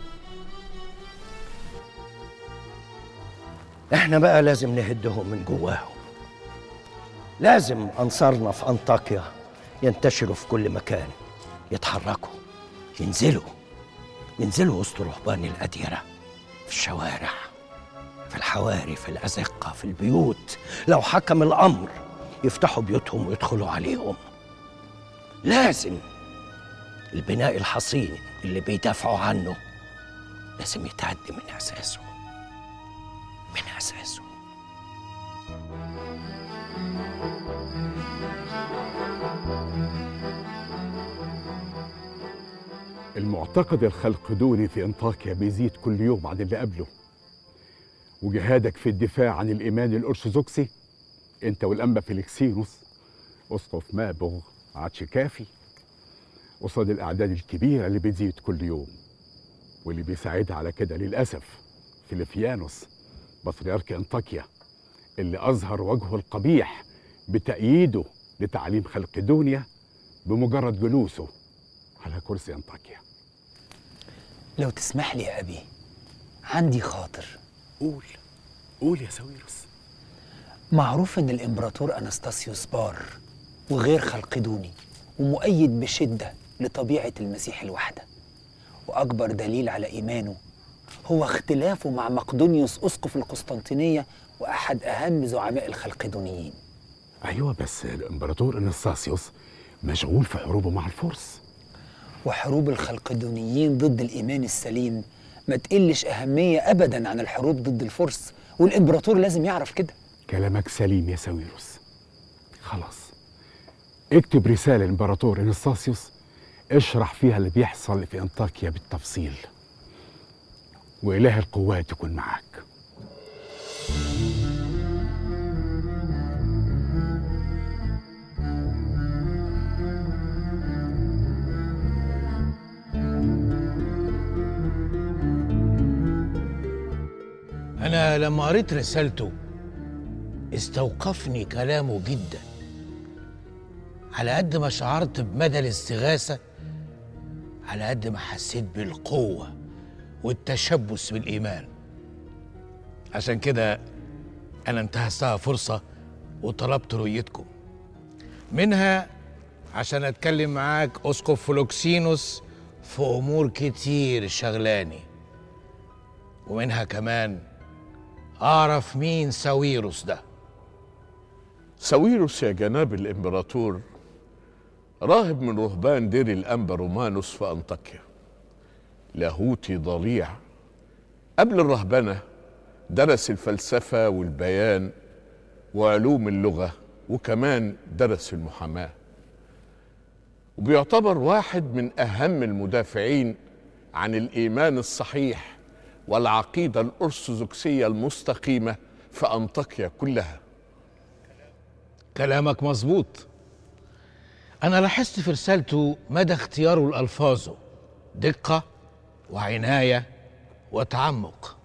احنا بقى لازم نهدهم من جواهم لازم أنصارنا في أنطاكيا ينتشروا في كل مكان يتحركوا ينزلوا ينزلوا وسط رهبان الأديرة في الشوارع في الحواري في الأزقة في البيوت لو حكم الأمر يفتحوا بيوتهم ويدخلوا عليهم لازم البناء الحصين اللي بيدافعوا عنه لازم يتعدي من أساسه من أساسه المعتقد الخلقدوني في انطاكيا بيزيد كل يوم عن اللي قبله وجهادك في الدفاع عن الايمان الارثوذكسي انت والانبا فيليكسينوس اسقف مابغ عادش كافي قصاد الاعداد الكبيره اللي بتزيد كل يوم واللي بيساعدها على كده للاسف فيليفيانوس بطريرك انطاكيا اللي اظهر وجهه القبيح بتأييده لتعليم خلقدونيا بمجرد جلوسه على كرسي انطاكيا لو تسمح لي يا أبي عندي خاطر قول قول يا ساويروس معروف إن الإمبراطور أنستاسيوس بار وغير خلقدوني ومؤيد بشدة لطبيعة المسيح الواحدة وأكبر دليل على إيمانه هو اختلافه مع مقدونيوس أسقف القسطنطينية وأحد أهم زعماء الخلقدونيين ايوه بس الامبراطور انستاسيوس مشغول في حروبه مع الفرس وحروب الخلقدونيين ضد الإيمان السليم ما تقلش أهمية أبدا عن الحروب ضد الفرس والإمبراطور لازم يعرف كده كلامك سليم يا ساويروس خلاص اكتب رسالة للإمبراطور انستاسيوس اشرح فيها اللي بيحصل في انطاكيا بالتفصيل وإله القوات يكون معاك أنا لما قريت رسالته استوقفني كلامه جدا على قد ما شعرت بمدى الاستغاثة على قد ما حسيت بالقوة والتشبث بالإيمان عشان كده أنا انتهزتها فرصة وطلبت رؤيتكم منها عشان أتكلم معاك أسقف فلوكسينوس في أمور كتير شغلاني ومنها كمان أعرف مين ساويروس ده ساويروس يا جناب الامبراطور راهب من رهبان دير الانبا رومانوس في انطاكيا لاهوتي ضليع قبل الرهبنه درس الفلسفه والبيان وعلوم اللغه وكمان درس المحاماه وبيعتبر واحد من اهم المدافعين عن الايمان الصحيح والعقيده الارثوذكسيه المستقيمه في انطاكيا كلها كلامك مظبوط أنا لاحظت في رسالته مدى اختياره لألفاظه دقة وعناية وتعمق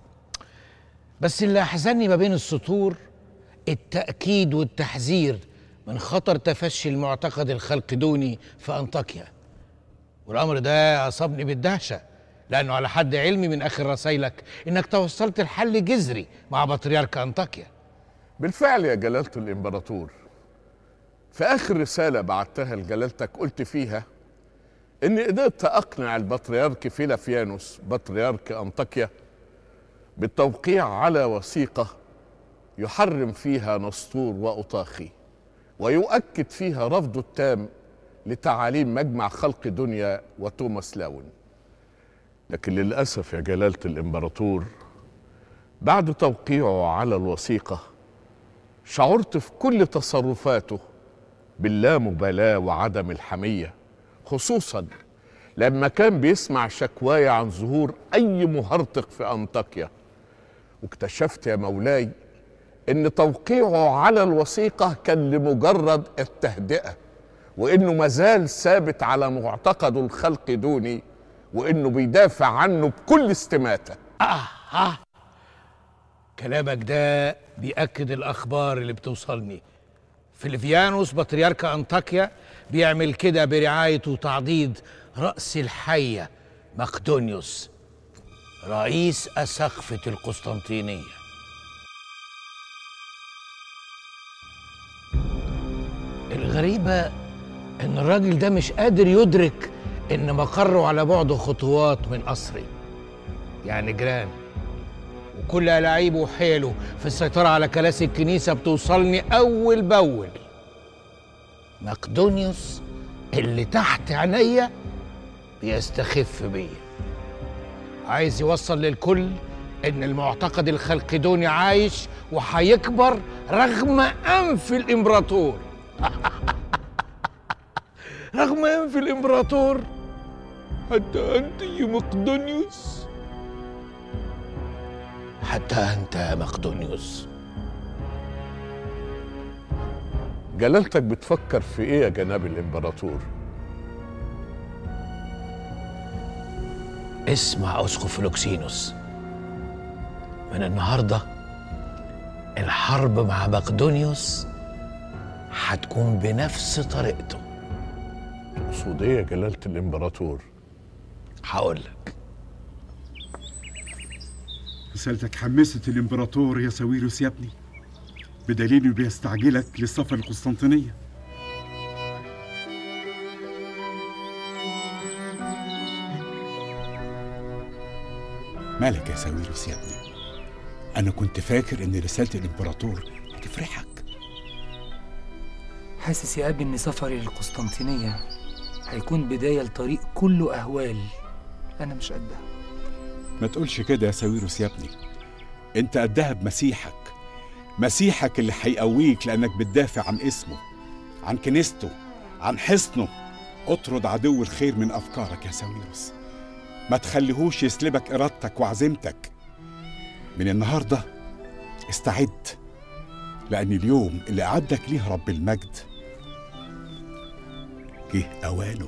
بس اللي أحزني ما بين السطور التأكيد والتحذير من خطر تفشي المعتقد الخلقدوني في أنطاكيا والأمر ده أصابني بالدهشة لأنه على حد علمي من آخر رسايلك إنك توصلت لحل جذري مع بطريرك أنطاكيا بالفعل يا جلالة الإمبراطور في آخر رسالة بعتها لجلالتك قلت فيها إني قدرت أقنع البطريرك فيلافيانوس بطريرك أنطاكيا بالتوقيع على وثيقة يحرم فيها نسطور وأطاخي ويؤكد فيها رفضه التام لتعاليم مجمع خلق دنيا وتوماس لاون لكن للأسف يا جلالة الإمبراطور بعد توقيعه على الوثيقة شعرت في كل تصرفاته باللامبالاة وعدم الحمية خصوصا لما كان بيسمع شكواي عن ظهور أي مهرطق في أنطاكيا واكتشفت يا مولاي إن توقيعه على الوثيقة كان لمجرد التهدئة وإنه مازال ثابت على معتقده الخلق دوني وإنه بيدافع عنه بكل استماتة آه آه كلامك ده بيأكد الأخبار اللي بتوصلني فيلفيانوس بطريرك أنطاكيا بيعمل كده برعاية وتعضيد رأس الحية مقدونيوس رئيس أسقفة القسطنطينية الغريبة إن الراجل ده مش قادر يدرك إن مقره على بعد خطوات من قصري يعني جيران وكل ألاعيبه وحيله في السيطرة على كراسي الكنيسة بتوصلني أول بأول مقدونيوس اللي تحت عينيا بيستخف بيا عايز يوصل للكل ان المعتقد الخلقدوني عايش وهيكبر رغم انف الامبراطور رغم انف الامبراطور حتى انت يا مقدونيوس حتى انت يا مقدونيوس جلالتك بتفكر في ايه يا جناب الامبراطور اسمع اسقف فلوكسينوس من النهارده الحرب مع مقدونيوس هتكون بنفس طريقته تقصد ايه يا جلالة الامبراطور هقول لك رسالتك حمست الامبراطور يا ساويروس يا ابني بدليل انه بيستعجلك للسفر القسطنطينيه مالك يا ساويروس يا ابني انا كنت فاكر ان رساله الامبراطور هتفرحك حاسس يا أبي إن سفري للقسطنطينية هيكون بداية لطريق كله أهوال أنا مش قدها ما تقولش كده يا ساويروس يا ابني انت قدها بمسيحك مسيحك اللي هيقويك لانك بتدافع عن اسمه عن كنيسته عن حصنه اطرد عدو الخير من افكارك يا ساويروس ما تخليهوش يسلبك ارادتك وعزيمتك من النهارده استعد لان اليوم اللي اعدك ليه رب المجد جه اوانه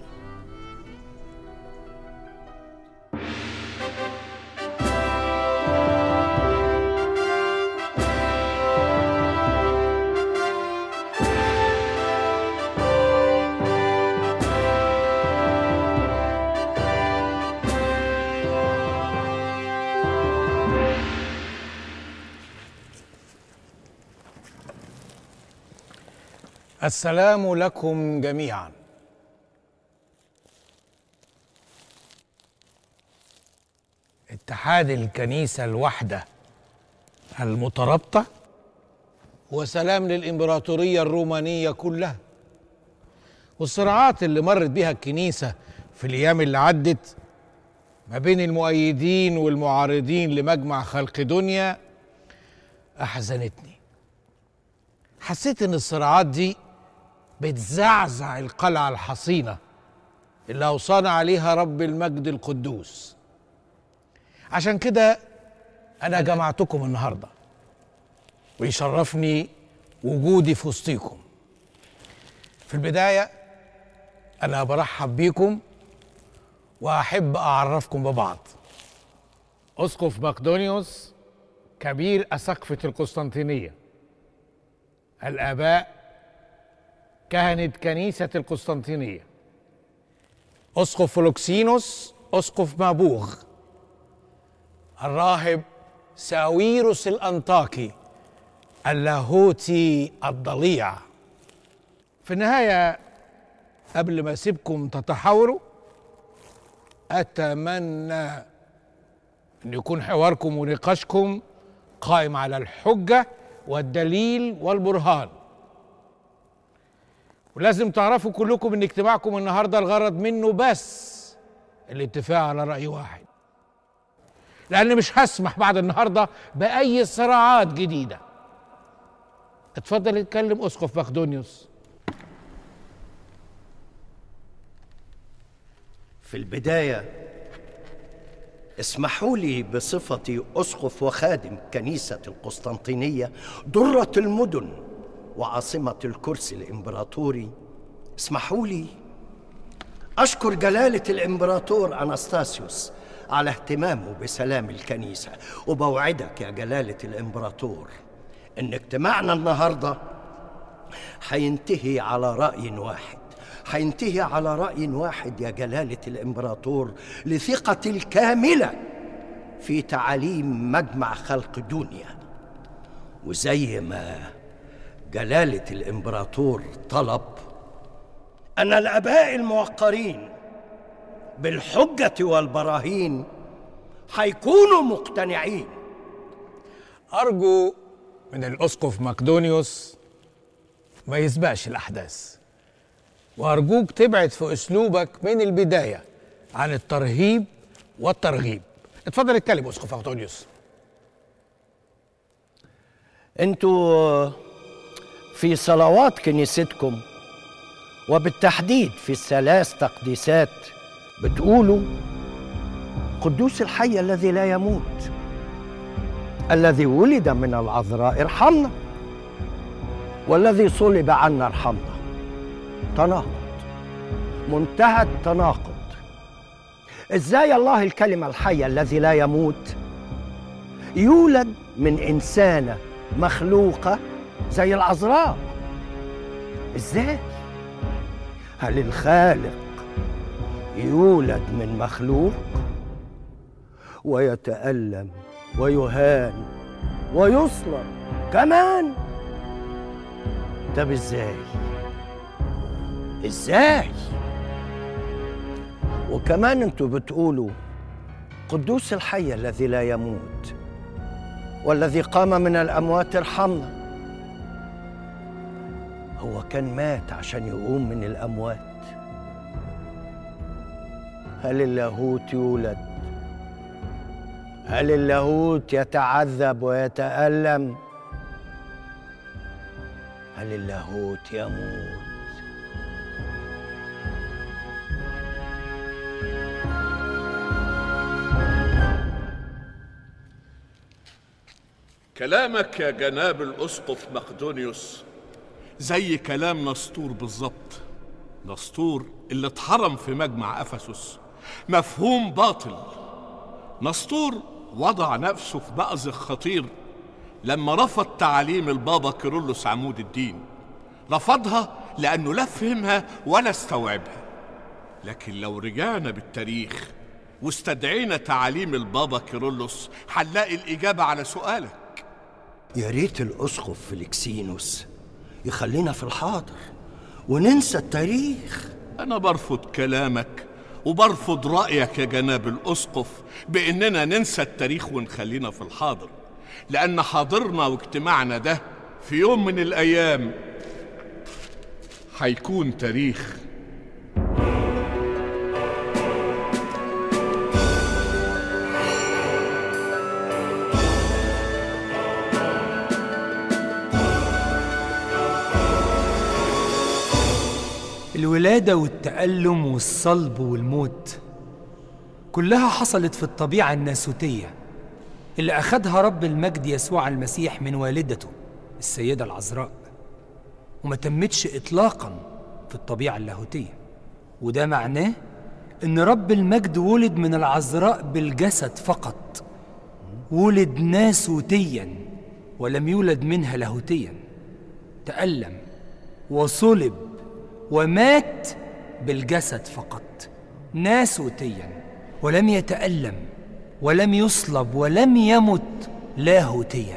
السلام لكم جميعا اتحاد الكنيسة الواحدة المترابطة وسلام للإمبراطورية الرومانية كلها والصراعات اللي مرت بيها الكنيسة في الأيام اللي عدت ما بين المؤيدين والمعارضين لمجمع خلق دنيا أحزنتني حسيت إن الصراعات دي بتزعزع القلعة الحصينة اللي أوصانا عليها رب المجد القدوس عشان كده أنا جمعتكم النهاردة ويشرفني وجودي في وسطيكم في البداية أنا برحب بيكم وأحب أعرفكم ببعض أسقف مقدونيوس كبير أسقفة القسطنطينية الآباء كهنة كنيسة القسطنطينية أسقف فلوكسينوس أسقف مابوغ الراهب ساويروس الأنطاكي اللاهوتي الضليع في النهاية قبل ما أسيبكم تتحاوروا أتمنى أن يكون حواركم ونقاشكم قائم على الحجة والدليل والبرهان ولازم تعرفوا كلكم ان اجتماعكم النهارده الغرض منه بس الاتفاق على رأي واحد لأن مش هسمح بعد النهارده بأي صراعات جديدة اتفضل اتكلم أسقف مقدونيوس في البداية اسمحوا لي بصفتي أسقف وخادم كنيسة القسطنطينية درة المدن وعاصمة الكرسي الإمبراطوري اسمحوا لي أشكر جلالة الإمبراطور أناستاسيوس على اهتمامه بسلام الكنيسة وبوعدك يا جلالة الإمبراطور إن اجتماعنا النهاردة هينتهي على رأي واحد هينتهي على رأي واحد يا جلالة الإمبراطور لثقتي الكاملة في تعاليم مجمع خلق دنيا وزي ما جلالة الإمبراطور طلب أن الآباء الموقرين بالحجة والبراهين هيكونوا مقتنعين أرجو من الأسقف مقدونيوس ما يسبقش الأحداث وأرجوك تبعد في أسلوبك من البداية عن الترهيب والترغيب اتفضل اتكلم أسقف مقدونيوس انتوا في صلوات كنيستكم وبالتحديد في الثلاث تقديسات بتقولوا قدوس الحي الذي لا يموت الذي ولد من العذراء ارحمنا والذي صلب عنا ارحمنا تناقض منتهى التناقض ازاي الله الكلمه الحيه الذي لا يموت يولد من انسانه مخلوقه زي العذراء ازاي هل الخالق يولد من مخلوق ويتالم ويهان ويصلب كمان طب ازاي ازاي وكمان انتوا بتقولوا قدوس الحي الذي لا يموت والذي قام من الاموات ارحمنا هو كان مات عشان يقوم من الاموات هل اللاهوت يولد هل اللاهوت يتعذب ويتالم هل اللاهوت يموت كلامك يا جناب الأسقف مقدونيوس زي كلام نسطور بالظبط نسطور اللي اتحرم في مجمع أفسس مفهوم باطل نسطور وضع نفسه في مأزق خطير لما رفض تعاليم البابا كيرلس عمود الدين رفضها لأنه لا فهمها ولا استوعبها لكن لو رجعنا بالتاريخ واستدعينا تعاليم البابا كيرلس هنلاقي الإجابة على سؤالك يا ريت الاسقف فليكسينوس يخلينا في الحاضر وننسى التاريخ أنا برفض كلامك وبرفض رأيك يا جناب الأسقف بإننا ننسى التاريخ ونخلينا في الحاضر لأن حاضرنا واجتماعنا ده في يوم من الأيام هيكون تاريخ الولادة والتألم والصلب والموت كلها حصلت في الطبيعة الناسوتية اللي أخدها رب المجد يسوع المسيح من والدته السيدة العذراء وما تمتش إطلاقا في الطبيعة اللاهوتية وده معناه إن رب المجد ولد من العذراء بالجسد فقط ولد ناسوتيا ولم يولد منها لاهوتيا تألم وصلب ومات بالجسد فقط ناسوتيا ولم يتألم ولم يصلب ولم يمت لاهوتيا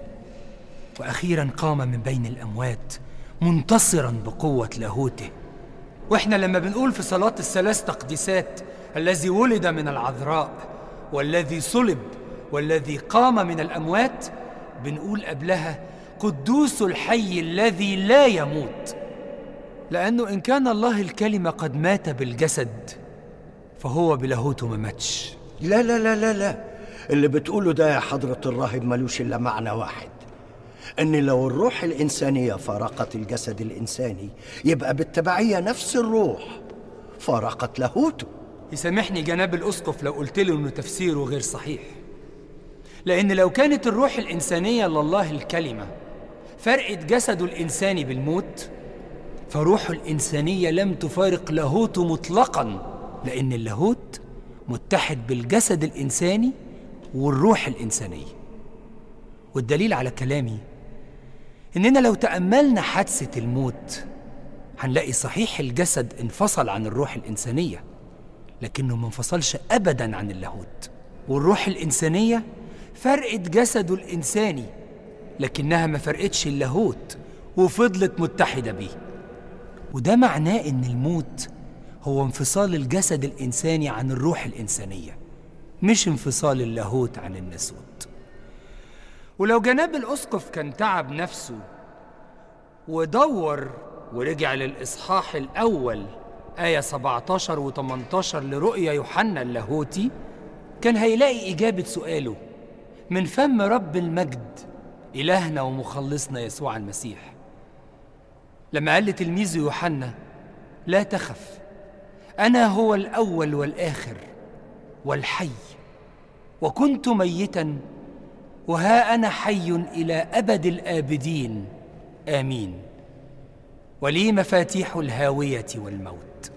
وأخيرا قام من بين الأموات منتصرا بقوة لاهوته واحنا لما بنقول في صلاة الثلاث تقديسات الذي ولد من العذراء والذي صلب والذي قام من الأموات بنقول قبلها قدوس الحي الذي لا يموت لأنه إن كان الله الكلمة قد مات بالجسد فهو بلاهوته ما ماتش لا لا لا لا لا اللي بتقوله ده يا حضرة الراهب ملوش إلا معنى واحد إن لو الروح الإنسانية فارقت الجسد الإنساني يبقى بالتبعية نفس الروح فارقت لاهوته يسامحني جناب الأسقف لو قلت له إنه تفسيره غير صحيح لأن لو كانت الروح الإنسانية لله الكلمة فرقت جسده الإنساني بالموت فروحه الإنسانية لم تفارق لاهوته مطلقا لأن اللاهوت متحد بالجسد الإنساني والروح الإنسانية والدليل على كلامي إننا لو تأملنا حادثة الموت هنلاقي صحيح الجسد انفصل عن الروح الإنسانية لكنه ما انفصلش أبدا عن اللاهوت والروح الإنسانية فرقت جسده الإنساني لكنها ما فرقتش اللاهوت وفضلت متحدة بيه وده معناه إن الموت هو انفصال الجسد الإنساني عن الروح الإنسانية مش انفصال اللاهوت عن الناسوت ولو جناب الأسقف كان تعب نفسه ودور ورجع للإصحاح الأول آية 17 و 18 لرؤيا يوحنا اللاهوتي كان هيلاقي إجابة سؤاله من فم رب المجد إلهنا ومخلصنا يسوع المسيح لما قال لتلميذه يوحنا لا تخف انا هو الاول والاخر والحي وكنت ميتا وها انا حي الى ابد الابدين امين ولي مفاتيح الهاويه والموت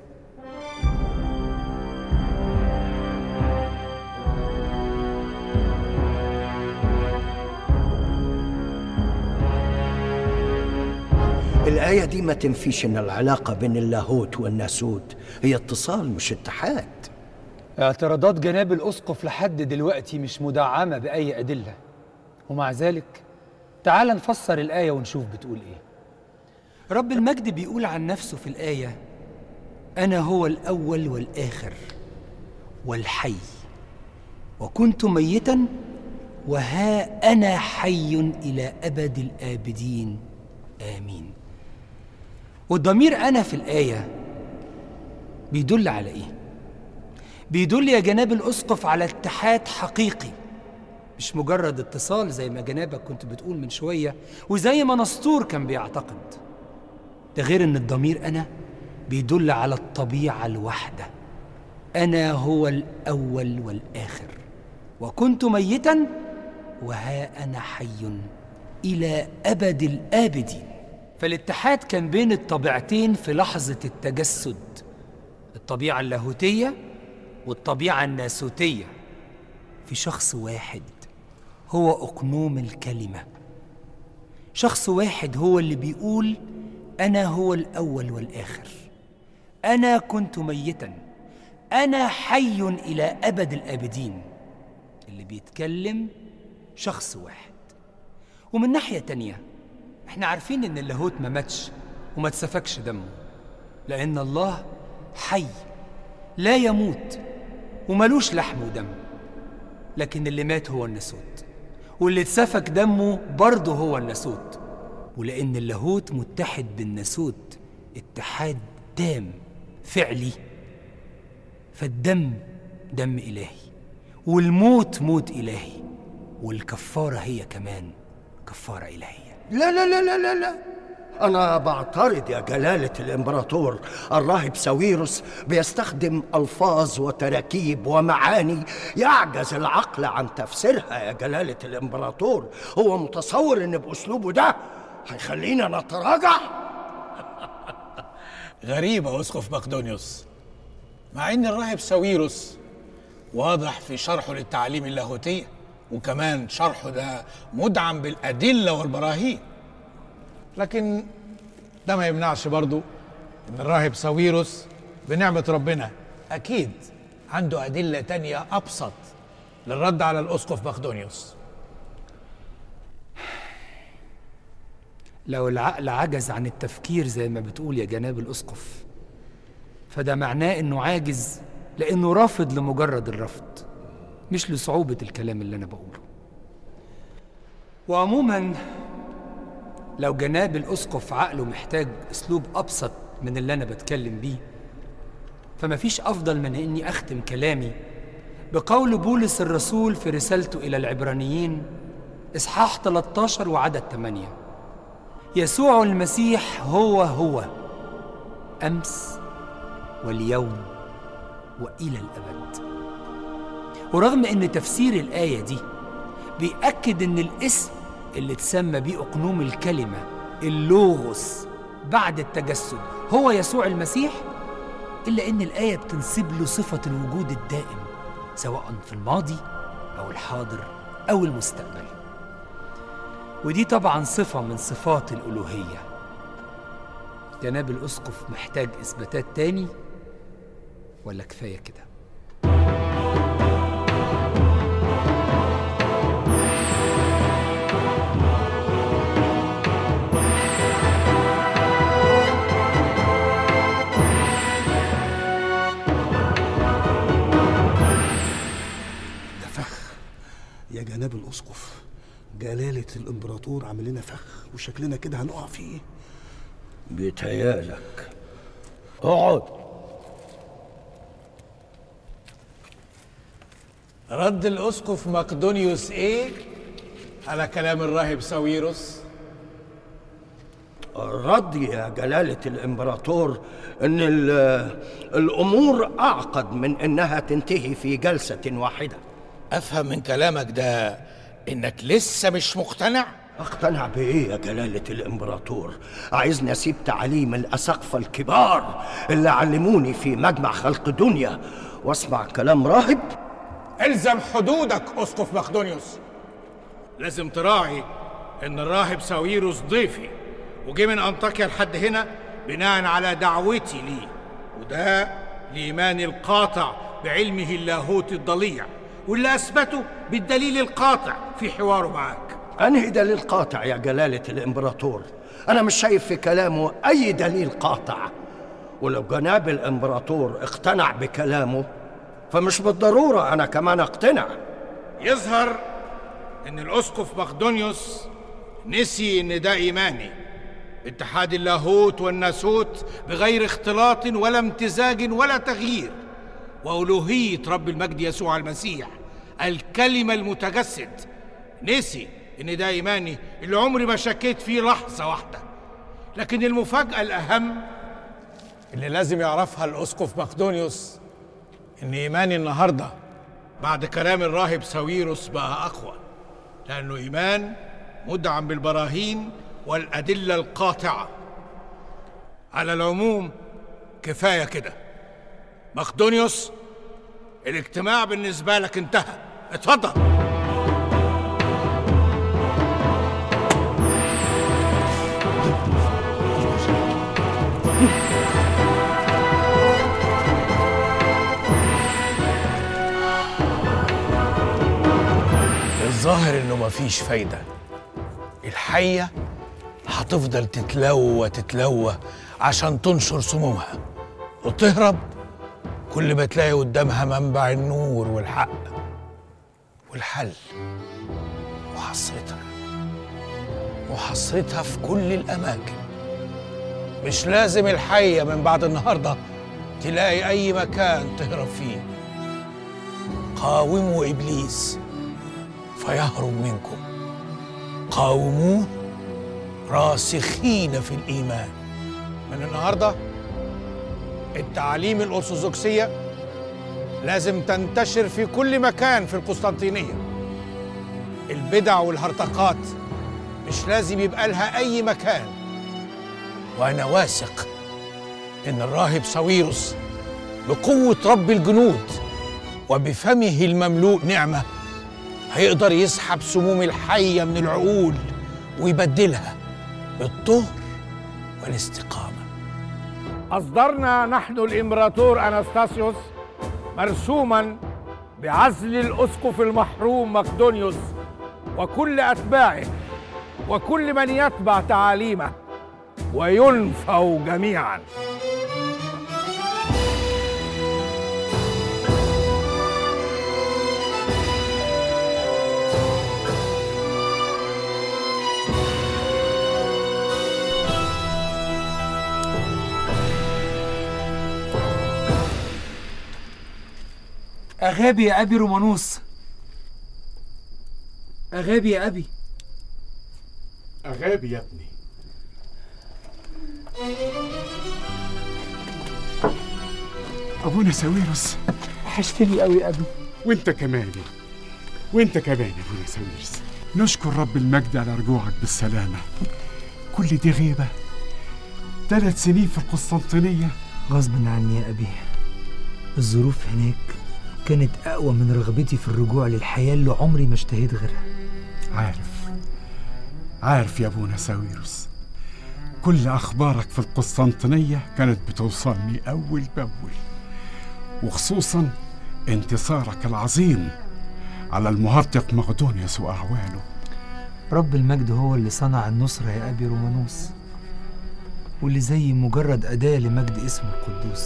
الآية دي ما تنفيش إن العلاقة بين اللاهوت والناسوت هي اتصال مش اتحاد اعتراضات جناب الأسقف لحد دلوقتي مش مدعمة بأي أدلة ومع ذلك تعال نفسر الآية ونشوف بتقول إيه رب المجد بيقول عن نفسه في الآية أنا هو الأول والآخر والحي وكنت ميتا وها أنا حي إلى أبد الآبدين آمين والضمير أنا في الآية بيدل على إيه؟ بيدل يا جناب الأسقف على اتحاد حقيقي مش مجرد اتصال زي ما جنابك كنت بتقول من شوية وزي ما نسطور كان بيعتقد ده غير ان الضمير أنا بيدل على الطبيعة الواحدة أنا هو الأول والآخر وكنت ميتا وها أنا حي إلى أبد الآبدين فالاتحاد كان بين الطبيعتين في لحظة التجسد الطبيعة اللاهوتية والطبيعة الناسوتية في شخص واحد هو أقنوم الكلمة شخص واحد هو اللي بيقول أنا هو الأول والآخر أنا كنت ميتا أنا حي إلى أبد الآبدين اللي بيتكلم شخص واحد ومن ناحية تانية احنا عارفين ان اللاهوت ما ماتش وما اتسفكش دمه لأن الله حي لا يموت وملوش لحم ودم لكن اللي مات هو الناسوت واللي اتسفك دمه برضه هو الناسوت ولأن اللاهوت متحد بالناسوت اتحاد تام فعلي فالدم دم إلهي والموت موت إلهي والكفارة هي كمان كفارة إلهية لا لا لا لا لا لا أنا بعترض يا جلالة الإمبراطور الراهب ساويروس بيستخدم ألفاظ وتراكيب ومعاني يعجز العقل عن تفسيرها يا جلالة الإمبراطور هو متصور إن بأسلوبه ده هيخلينا نتراجع غريبة أسقف مقدونيوس مع إن الراهب ساويروس واضح في شرحه للتعاليم اللاهوتية وكمان شرحه ده مدعم بالأدلة والبراهين لكن ده ما يمنعش برضو إن الراهب ساويروس بنعمة ربنا أكيد عنده أدلة تانية أبسط للرد على الأسقف مقدونيوس لو العقل عجز عن التفكير زي ما بتقول يا جناب الأسقف فده معناه إنه عاجز لأنه رافض لمجرد الرفض مش لصعوبة الكلام اللي أنا بقوله وعموما لو جناب الأسقف عقله محتاج أسلوب أبسط من اللي أنا بتكلم بيه فما فيش أفضل من إني أختم كلامي بقول بولس الرسول في رسالته إلى العبرانيين إصحاح 13 وعدد 8 يسوع المسيح هو هو أمس واليوم وإلى الأبد ورغم أن تفسير الآية دي بيأكد أن الاسم اللي اتسمى بيه أقنوم الكلمة اللوغوس بعد التجسد هو يسوع المسيح إلا أن الآية بتنسب له صفة الوجود الدائم سواء في الماضي أو الحاضر أو المستقبل ودي طبعا صفة من صفات الألوهية جناب الأسقف محتاج إثباتات تاني ولا كفاية كده ده فخ يا جناب الاسقف جلالة الامبراطور عامل لنا فخ وشكلنا كده هنقع فيه بيتهيألك اقعد رد الأسقف مقدونيوس إيه على كلام الراهب ساويروس الرد يا جلالة الإمبراطور إن ال- الأمور أعقد من إنها تنتهي في جلسة واحدة أفهم من كلامك ده إنك لسه مش مقتنع أقتنع بإيه يا جلالة الإمبراطور؟ عايزني أسيب تعاليم الأساقفة الكبار اللي علموني في مجمع خلق دنيا وأسمع كلام راهب؟ الزم حدودك أسقف مقدونيوس لازم تراعي إن الراهب ساويروس ضيفي وجه من أنطاكيا لحد هنا بناء على دعوتي ليه وده لإيماني القاطع بعلمه اللاهوتي الضليع واللي أثبته بالدليل القاطع في حواره معاك أنهي دليل قاطع يا جلالة الإمبراطور؟ أنا مش شايف في كلامه أي دليل قاطع ولو جناب الإمبراطور اقتنع بكلامه فمش بالضرورة أنا كمان أقتنع يظهر ان الاسقف مقدونيوس نسي ان ده ايماني اتحاد اللاهوت والناسوت بغير اختلاط ولا امتزاج ولا تغيير والوهيه رب المجد يسوع المسيح الكلمه المتجسد نسي ان ده ايماني اللي عمري ما شكيت فيه لحظه واحده لكن المفاجاه الاهم اللي لازم يعرفها الاسقف مقدونيوس ان ايماني النهارده بعد كلام الراهب ساويروس بقى اقوى لانه ايمان مدعم بالبراهين والادله القاطعه على العموم كفايه كده مقدونيوس الاجتماع بالنسبه لك انتهى اتفضل الظاهر انه مفيش فايدة الحية هتفضل تتلوى تتلوى عشان تنشر سمومها وتهرب كل ما تلاقي قدامها منبع النور والحق والحل وحسرتها وحصيتها في كل الأماكن مش لازم الحية من بعد النهاردة تلاقي أي مكان تهرب فيه قاوموا إبليس فيهرب منكم قاوموه راسخين في الإيمان من النهاردة التعاليم الأرثوذكسية لازم تنتشر في كل مكان في القسطنطينية البدع والهرطقات مش لازم يبقى لها أي مكان وأنا واثق إن الراهب ساويروس بقوة رب الجنود وبفمه المملوء نعمة هيقدر يسحب سموم الحية من العقول ويبدلها بالطهر والاستقامة أصدرنا نحن الإمبراطور أناستاسيوس مرسوما بعزل الأسقف المحروم مقدونيوس وكل أتباعه وكل من يتبع تعاليمه وينفوا جميعا أغابي يا أبي رومانوس أغابي يا أبي أغابي يا ابني أبونا ساويرس وحشتني قوي يا أبي وانت كمان وانت كمان يا ابونا ساويرس نشكر رب المجد على رجوعك بالسلامة كل دي غيبة ثلاث سنين في القسطنطينية غصب عني يا أبي الظروف هناك كانت أقوى من رغبتي في الرجوع للحياة اللي عمري ما اشتهيت غيرها عارف عارف يا ابونا ساويرس كل أخبارك في القسطنطينية كانت بتوصلني أول بأول وخصوصا انتصارك العظيم على المهرطق مقدونيوس وأعوانه رب المجد هو اللي صنع النصرة يا أبي رومانوس واللي زي مجرد أداة لمجد اسمه القدوس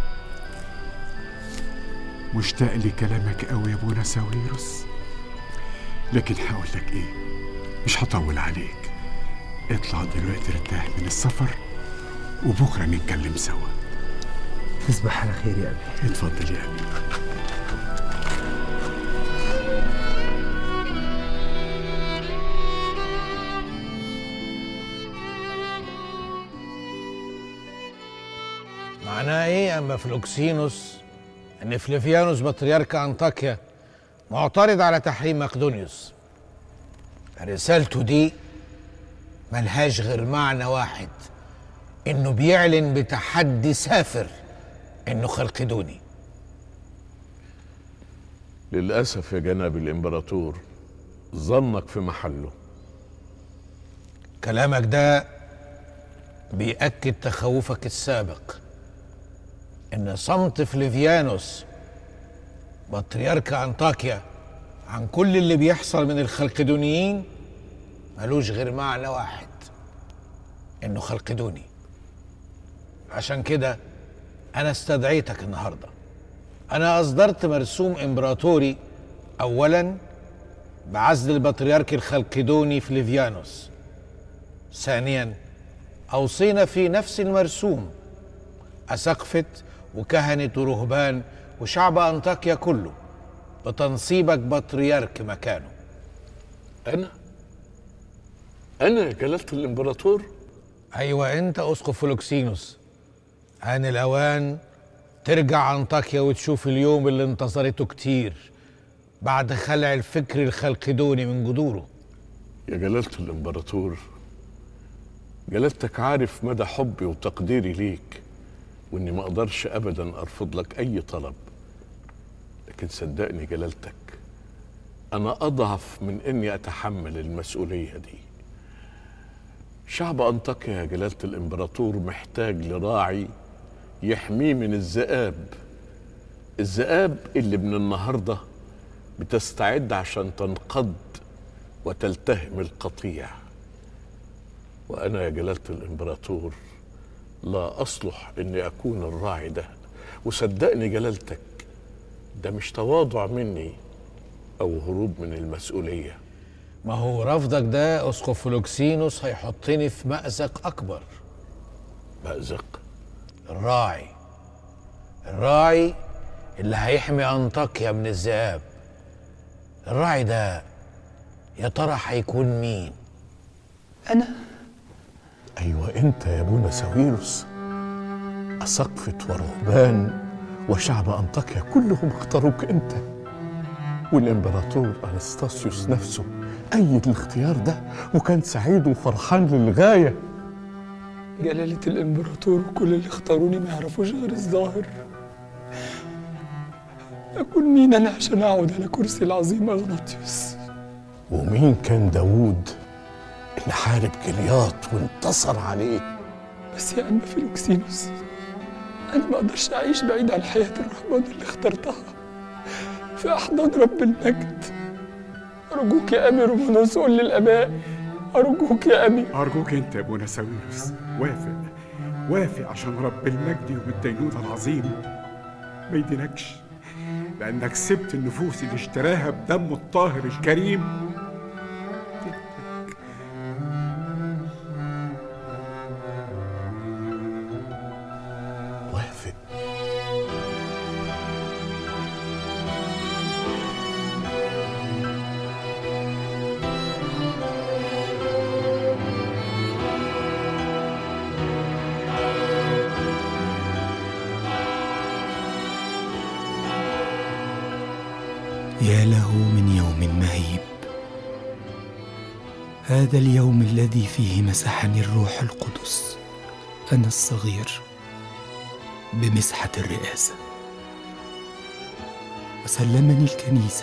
مشتاق لكلامك قوي يا ابونا ساويرس لكن هقول لك ايه مش هطول عليك اطلع دلوقتي ارتاح من السفر وبكره نتكلم سوا تصبح على خير يا أبي اتفضل يا ابي معناه ايه اما فلوكسينوس ان فليفيانوس بطريرك انطاكيا معترض على تحريم مقدونيوس رسالته دي ملهاش غير معنى واحد انه بيعلن بتحدي سافر انه خلقدوني للأسف يا جناب الإمبراطور ظنك في محله كلامك ده بيأكد تخوفك السابق ان صمت فليفيانوس بطريرك انطاكيا عن كل اللي بيحصل من الخلقدونيين ملوش غير معنى واحد انه خلقدوني عشان كده انا استدعيتك النهارده انا اصدرت مرسوم امبراطوري اولا بعزل البطريرك الخلقدوني فليفيانوس ثانيا اوصينا في نفس المرسوم اسقفه وكهنه ورهبان وشعب انطاكيا كله بتنصيبك بطريرك مكانه أنا أنا يا جلالة الإمبراطور ايوه انت اسقف فلوكسينوس آن الاوان ترجع انطاكيا وتشوف اليوم اللي انتظرته كتير بعد خلع الفكر الخلقدوني من جذوره يا جلالة الإمبراطور جلالتك عارف مدى حبي وتقديري ليك وإني ما أقدرش أبدا أرفض لك أي طلب لكن صدقني جلالتك أنا أضعف من إني أتحمل المسؤولية دي شعب أنطاكيا يا جلالة الإمبراطور محتاج لراعي يحميه من الذئاب الذئاب اللي من النهارده بتستعد عشان تنقض وتلتهم القطيع وانا يا جلاله الامبراطور لا اصلح اني اكون الراعي ده وصدقني جلالتك ده مش تواضع مني او هروب من المسؤوليه ما هو رفضك ده اسقف فلوكسينوس هيحطني في مأزق اكبر مأزق الراعي الراعي اللي هيحمي انطاكيا من الذئاب الراعي ده يا ترى هيكون مين أنا أيوة أنت يا أبونا ساويروس أسقفة ورهبان وشعب أنطاكيا كلهم اختاروك أنت والإمبراطور أنستاسيوس نفسه أيد الاختيار ده وكان سعيد وفرحان للغاية جلالة الإمبراطور وكل اللي اختاروني ما يعرفوش غير الظاهر أكون مين أنا عشان أقعد على كرسي العظيم أغناطيوس ومين كان داوود اللي حارب جلياط وانتصر عليه بس يا عم فيلوكسينوس أنا ما أقدرش أعيش بعيد عن حياة الرحمن اللي اخترتها في أحضان رب المجد أرجوك يا أمي رومانوس قول للآباء أرجوك يا أمي أرجوك أنت يا أبونا ساويروس وافق وافق عشان رب المجد يوم الدينونة العظيم ما يدينكش لأنك سبت النفوس اللي اشتراها بدمه الطاهر الكريم وافق يا له من يوم مهيب هذا اليوم الذي فيه مسحني الروح القدس انا الصغير بمسحه الرئاسه وسلمني الكنيسه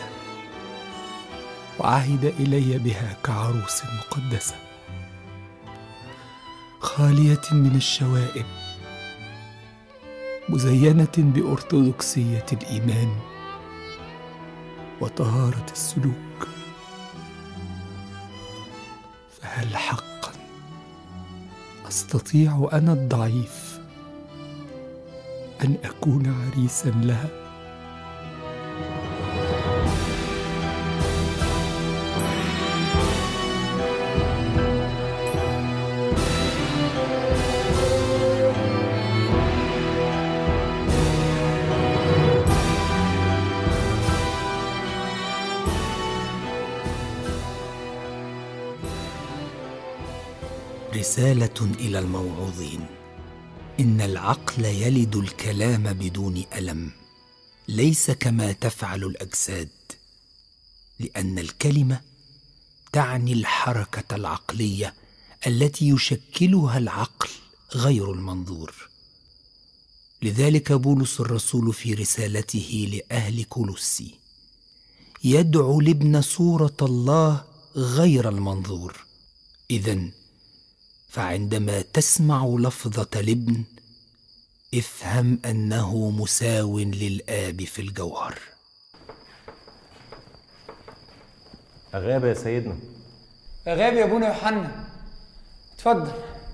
وعهد الي بها كعروس مقدسه خاليه من الشوائب مزينه بارثوذكسيه الايمان وطهارة السلوك فهل حقا أستطيع أنا الضعيف أن أكون عريسا لها؟ رسالة إلى الموعوظين إن العقل يلد الكلام بدون ألم ليس كما تفعل الأجساد لأن الكلمة تعني الحركة العقلية التي يشكلها العقل غير المنظور لذلك بولس الرسول في رسالته لأهل كولوسي يدعو لابن صورة الله غير المنظور إذن فعندما تسمع لفظة الابن افهم أنه مساو للآب في الجوهر غاب يا سيدنا غاب يا ابونا يوحنا اتفضل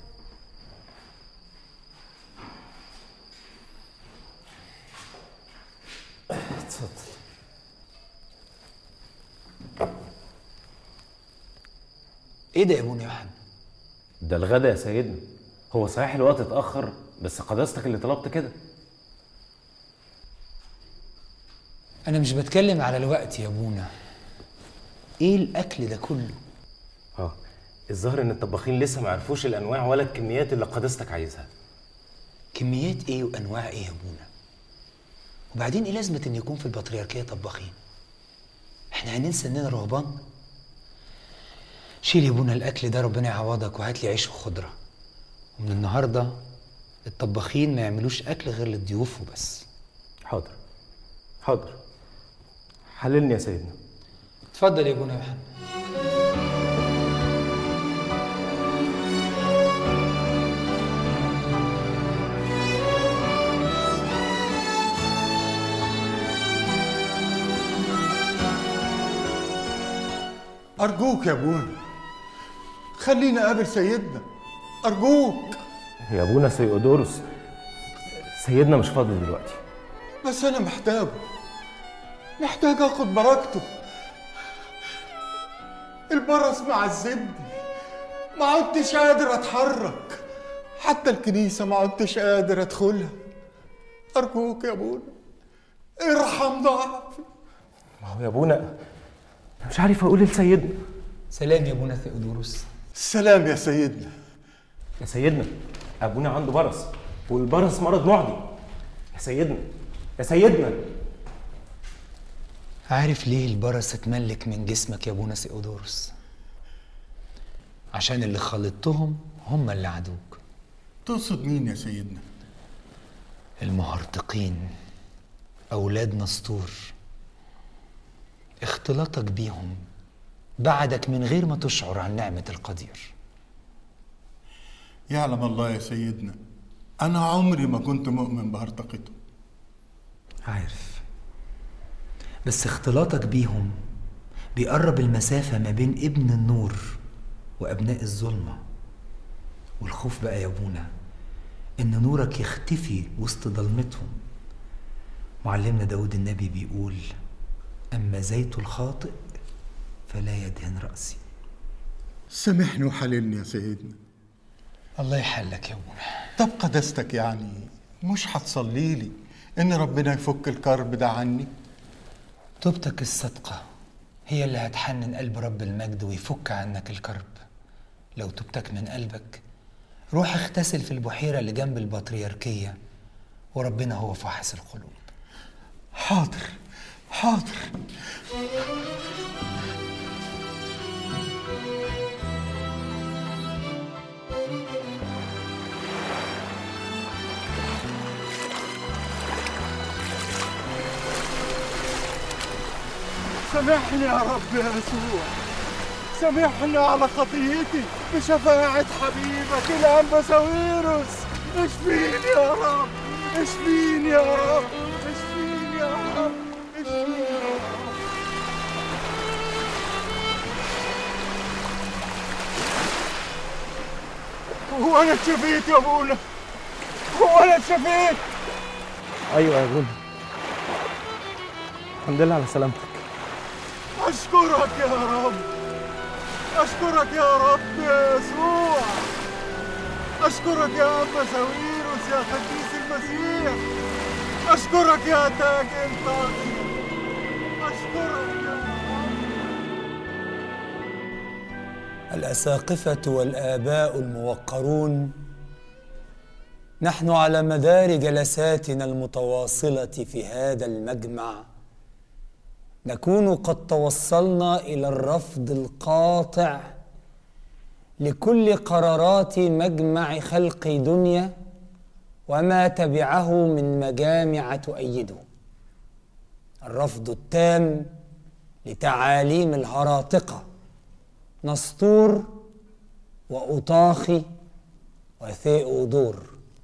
اتفضل ايه ده يا ابونا يوحنا ده الغدا يا سيدنا هو صحيح الوقت اتأخر بس قداستك اللي طلبت كده انا مش بتكلم على الوقت يا ابونا ايه الاكل ده كله اه الظاهر ان الطباخين لسه ما عرفوش الانواع ولا الكميات اللي قداستك عايزها كميات ايه وانواع ايه يا ابونا وبعدين ايه لازمه ان يكون في البطريركيه طباخين احنا هننسى اننا رهبان شيل يا ابونا الاكل ده ربنا يعوضك وهات لي عيش وخضره ومن النهارده الطباخين ما يعملوش اكل غير للضيوف وبس حاضر حاضر حللني يا سيدنا اتفضل يا ابونا يوحنا أرجوك يا أبونا خليني أقابل سيدنا أرجوك يا ابونا سيودوروس سيدنا مش فاضي دلوقتي بس أنا محتاجه محتاج آخد بركته البرص معذبني ما عدتش قادر اتحرك حتى الكنيسة ما عدتش قادر ادخلها ارجوك يا ابونا ارحم ضعفي ما هو يا ابونا أنا مش عارف اقول لسيدنا سلام يا ابونا ثيودوروس سلام يا سيدنا يا سيدنا ابونا عنده برص والبرص مرض معدي يا سيدنا يا سيدنا عارف ليه البرص اتملك من جسمك يا ابونا ثيودوروس عشان اللي خلطتهم هم اللي عدوك تقصد مين يا سيدنا المهرطقين أولاد نسطور اختلاطك بيهم بعدك من غير ما تشعر عن نعمة القدير يعلم الله يا سيدنا انا عمري ما كنت مؤمن بهرطقته عارف بس اختلاطك بيهم بيقرب المسافة ما بين ابن النور وأبناء الظلمة والخوف بقى يا ابونا إن نورك يختفي وسط ضلمتهم معلمنا داود النبي بيقول أما زيت الخاطئ فلا يدهن رأسي سامحني وحللني يا سيدنا الله يحلك يا ابونا طب قداستك يعني مش هتصلي لي ان ربنا يفك الكرب ده عني توبتك الصادقة هي اللي هتحنن قلب رب المجد ويفك عنك الكرب لو توبتك من قلبك روح اغتسل في البحيرة اللي جنب البطريركية وربنا هو فاحص القلوب حاضر حاضر سامحني يا رب يا يسوع سامحني على خطيتي بشفاعة حبيبك الأنبا ساويروس اشفيني يا رب اشفيني يا رب اشفيني يا رب اشفيني يا رب هو أنا اتشفيت يا أبونا هو أنا اتشفيت ايوه يا ابونا الحمد لله على سلامتك أشكرك يا رب أشكرك يا رب يا يسوع أشكرك يا أبا ساويروس يا قديس المسيح أشكرك يا تاج إنطاكي أشكرك يا الأساقفة والآباء الموقرون نحن على مدار جلساتنا المتواصلة في هذا المجمع نكون قد توصلنا إلى الرفض القاطع لكل قرارات مجمع خلق دنيا وما تبعه من مجامع تؤيده الرفض التام لتعاليم الهراطقه نسطور وأطاخي وثيودور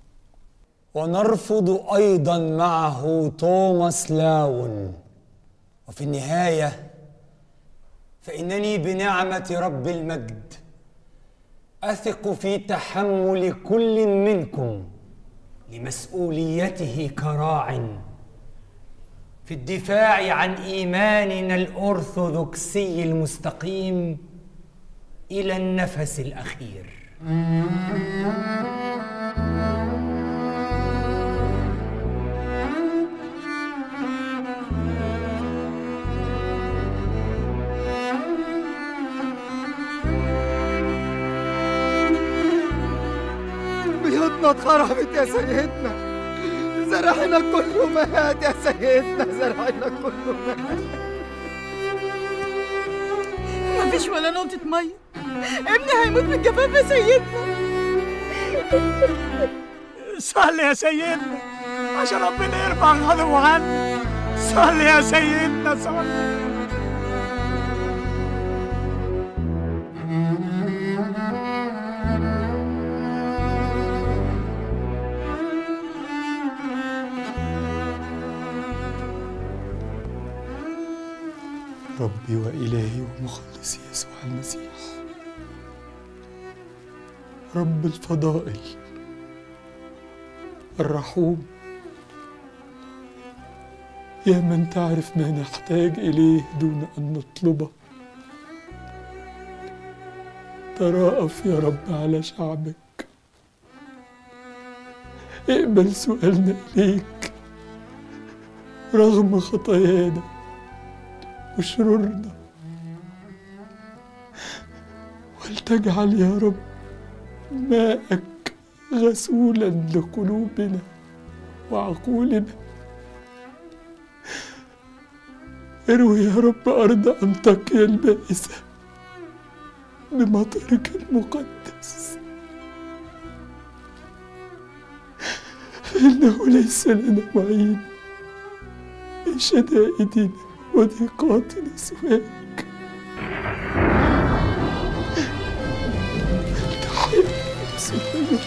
ونرفض أيضا معه توماس لاون وفي النهاية فإنني بنعمة رب المجد أثق في تحمل كل منكم لمسؤوليته كراع في الدفاع عن إيماننا الأرثوذكسي المستقيم إلى النفس الأخير بيوتنا اتخربت يا سيدنا زرعنا كله مات يا سيدنا زرعنا كله مات مفيش ولا نقطة مية ابني هيموت من الجفاف يا سيدنا صلي يا سيدنا عشان ربنا يرفع غضبه عني صلي يا سيدنا صلي ربي وإلهي ومخلصي يسوع المسيح رب الفضائل الرحوم يا من تعرف ما نحتاج إليه دون أن نطلبه تراءف يا رب على شعبك اقبل سؤالنا إليك رغم خطايانا وشرورنا ولتجعل يا رب ماءك غسولا لقلوبنا وعقولنا اروي يا رب أرض أنطاكيا البائسة بمطرك المقدس فإنه ليس لنا معين من شدائدنا وضيقاتنا سواك تحيا سبحان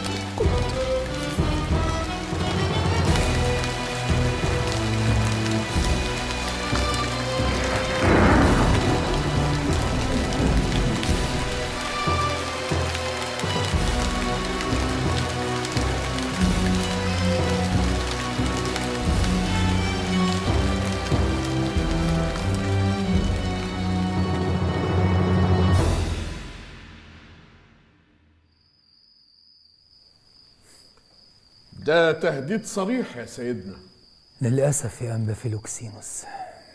ده تهديد صريح يا سيدنا للأسف يا أنبا فيلوكسينوس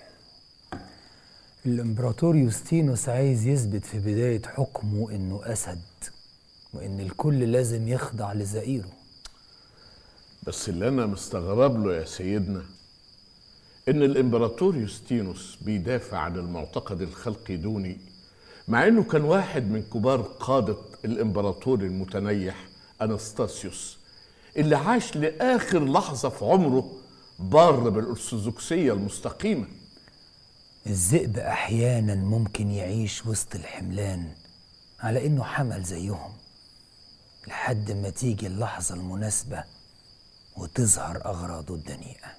الإمبراطور يوستينوس عايز يثبت في بداية حكمه إنه أسد وإن الكل لازم يخضع لزئيره بس اللي انا مستغرب له يا سيدنا ان الامبراطور يوستينوس بيدافع عن المعتقد الخلقيدوني مع انه كان واحد من كبار قادة الامبراطور المتنيح انستاسيوس اللي عاش لاخر لحظة في عمره بار بالارثوذكسية المستقيمة الذئب أحيانا ممكن يعيش وسط الحملان على إنه حمل زيهم لحد ما تيجي اللحظة المناسبة وتظهر أغراضه الدنيئة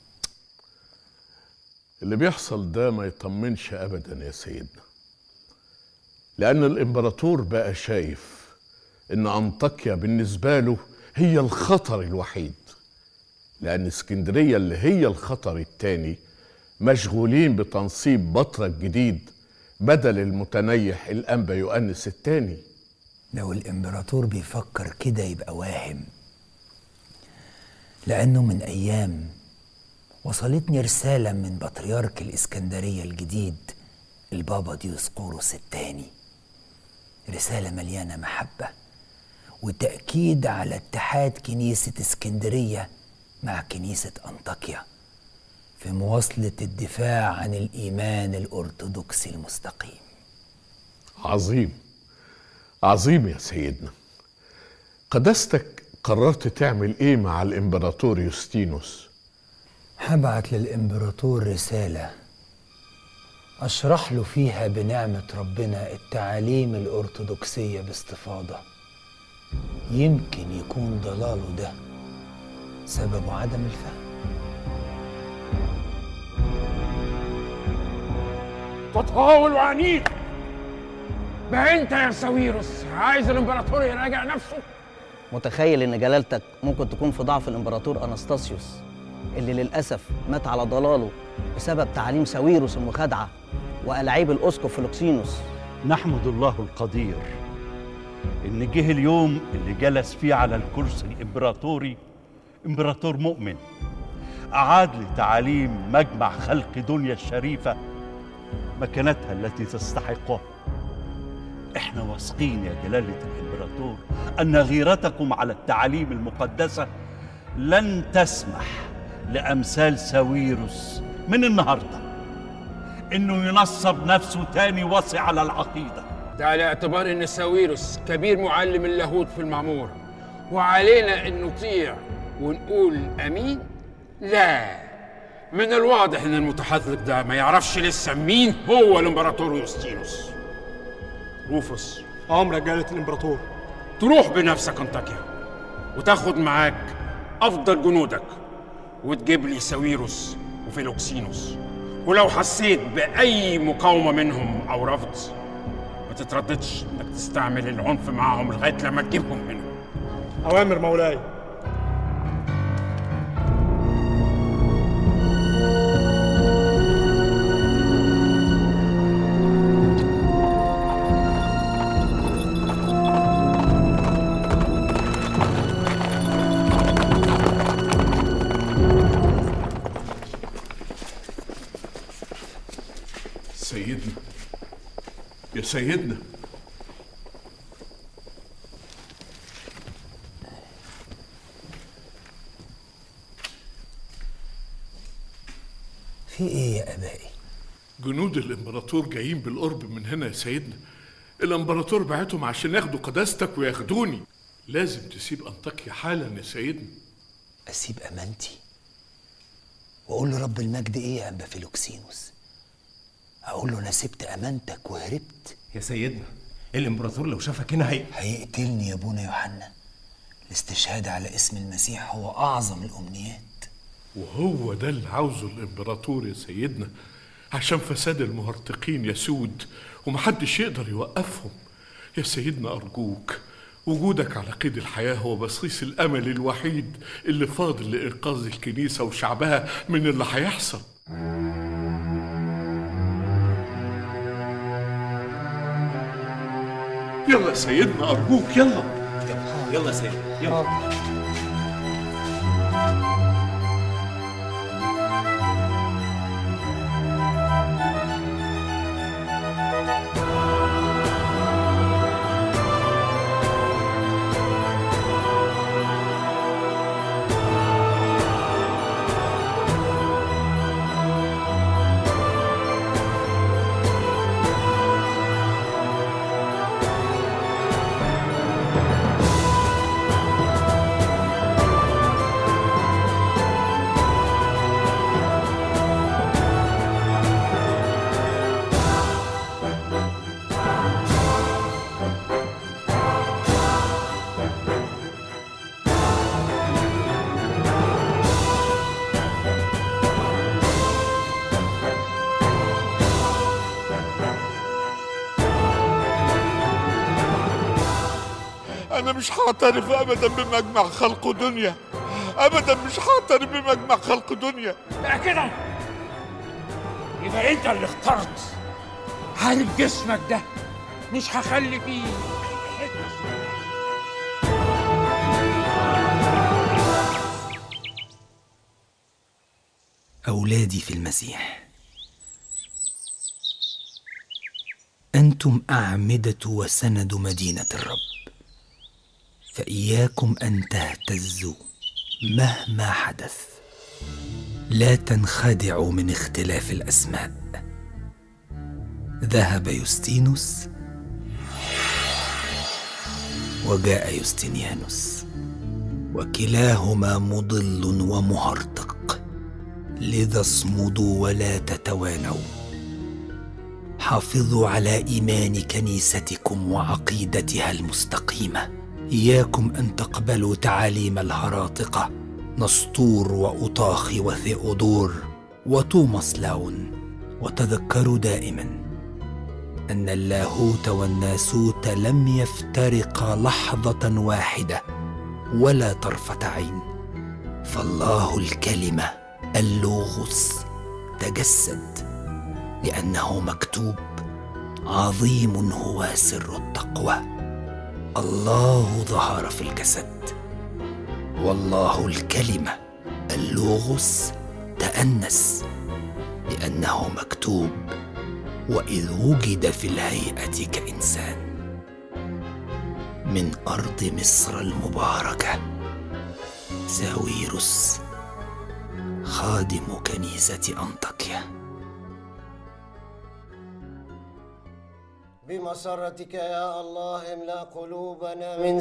اللي بيحصل ده ما يطمنش ابدا يا سيدنا لان الامبراطور بقى شايف ان انطاكيا بالنسبه له هي الخطر الوحيد لان اسكندريه اللي هي الخطر التاني مشغولين بتنصيب بطرك جديد بدل المتنيح الانبا يؤنس التاني لو الإمبراطور بيفكر كده يبقى واهم لأنه من أيام وصلتني رسالة من بطريرك الإسكندرية الجديد البابا ديوسقوروس الثاني رسالة مليانة محبة وتأكيد على اتحاد كنيسة اسكندرية مع كنيسة أنطاكيا في مواصلة الدفاع عن الإيمان الأرثوذكسي المستقيم عظيم عظيم يا سيدنا قداستك قررت تعمل ايه مع الامبراطور يوستينوس هبعت للإمبراطور رسالة أشرح له فيها بنعمة ربنا التعاليم الأرثوذكسية باستفاضة يمكن يكون ضلاله ده سببه عدم الفهم تطاول وعنيد ما انت يا ساويروس عايز الامبراطور يراجع نفسه متخيل ان جلالتك ممكن تكون في ضعف الامبراطور انستاسيوس اللي للاسف مات على ضلاله بسبب تعاليم ساويروس المخادعه والعيب الاسقف فلوكسينوس نحمد الله القدير ان جه اليوم اللي جلس فيه على الكرسي الامبراطوري امبراطور مؤمن اعاد لتعاليم مجمع خلق دنيا الشريفه مكانتها التي تستحقها احنا واثقين يا جلاله الامبراطور ان غيرتكم على التعاليم المقدسه لن تسمح لامثال ساويروس من النهارده انه ينصب نفسه تاني وصي على العقيده ده على اعتبار ان ساويروس كبير معلم اللاهوت في المعمورة وعلينا ان نطيع ونقول امين لا من الواضح ان المتحذلق ده ما يعرفش لسه مين هو الامبراطور يوستينوس روفوس امر رجالة الامبراطور تروح بنفسك انطاكيا وتاخد معاك افضل جنودك وتجيب لي ساويروس وفيلوكسينوس ولو حسيت باي مقاومه منهم او رفض ما تترددش انك تستعمل العنف معاهم لغايه لما تجيبهم هنا اوامر مولاي سيدنا يا سيدنا في ايه يا ابائي جنود الامبراطور جايين بالقرب من هنا يا سيدنا الامبراطور بعتهم عشان ياخدوا قداستك وياخدوني لازم تسيب انطاكيا حالا يا سيدنا اسيب امانتي واقول له رب المجد ايه يا انبا فيلوكسينوس اقول له انا سبت امانتك وهربت يا سيدنا الامبراطور لو شافك هنا هي هيقتلني يا ابونا يوحنا الاستشهاد على اسم المسيح هو اعظم الامنيات وهو ده اللي عاوزه الامبراطور يا سيدنا عشان فساد المهرطقين يسود ومحدش يقدر يوقفهم يا سيدنا أرجوك وجودك على قيد الحياة هو بصيص الأمل الوحيد اللي فاضل لإنقاذ الكنيسة وشعبها من اللي هيحصل يلا يا سيدنا أرجوك يلا يلا يا سيدنا يلا أنا مش هعترف أبدا بمجمع خلق دنيا أبدا مش هعترف بمجمع خلق دنيا لا كده يبقى انت اللي اخترت عارف جسمك ده مش هخلي فيه حته أولادي في المسيح أنتم أعمدة وسند مدينة الرب فإياكم أن تهتزوا مهما حدث لا تنخدعوا من اختلاف الأسماء ذهب يوستينوس وجاء يوستينيانوس وكلاهما مضل ومهرطق لذا اصمدوا ولا تتوانوا حافظوا على ايمان كنيستكم وعقيدتها المستقيمه اياكم ان تقبلوا تعاليم الهراطقه نسطور واوطاخ وثيودور وتوماس لاون وتذكروا دائما ان اللاهوت والناسوت لم يفترقا لحظه واحده ولا طرفه عين فالله الكلمه اللوغوس تجسد لانه مكتوب عظيم هو سر التقوى الله ظهر في الجسد والله الكلمه اللوغوس تانس لانه مكتوب واذ وجد في الهيئه كانسان من ارض مصر المباركه ساويرس خادم كنيسه انطاكيا بمسرتك يا الله املا قلوبنا من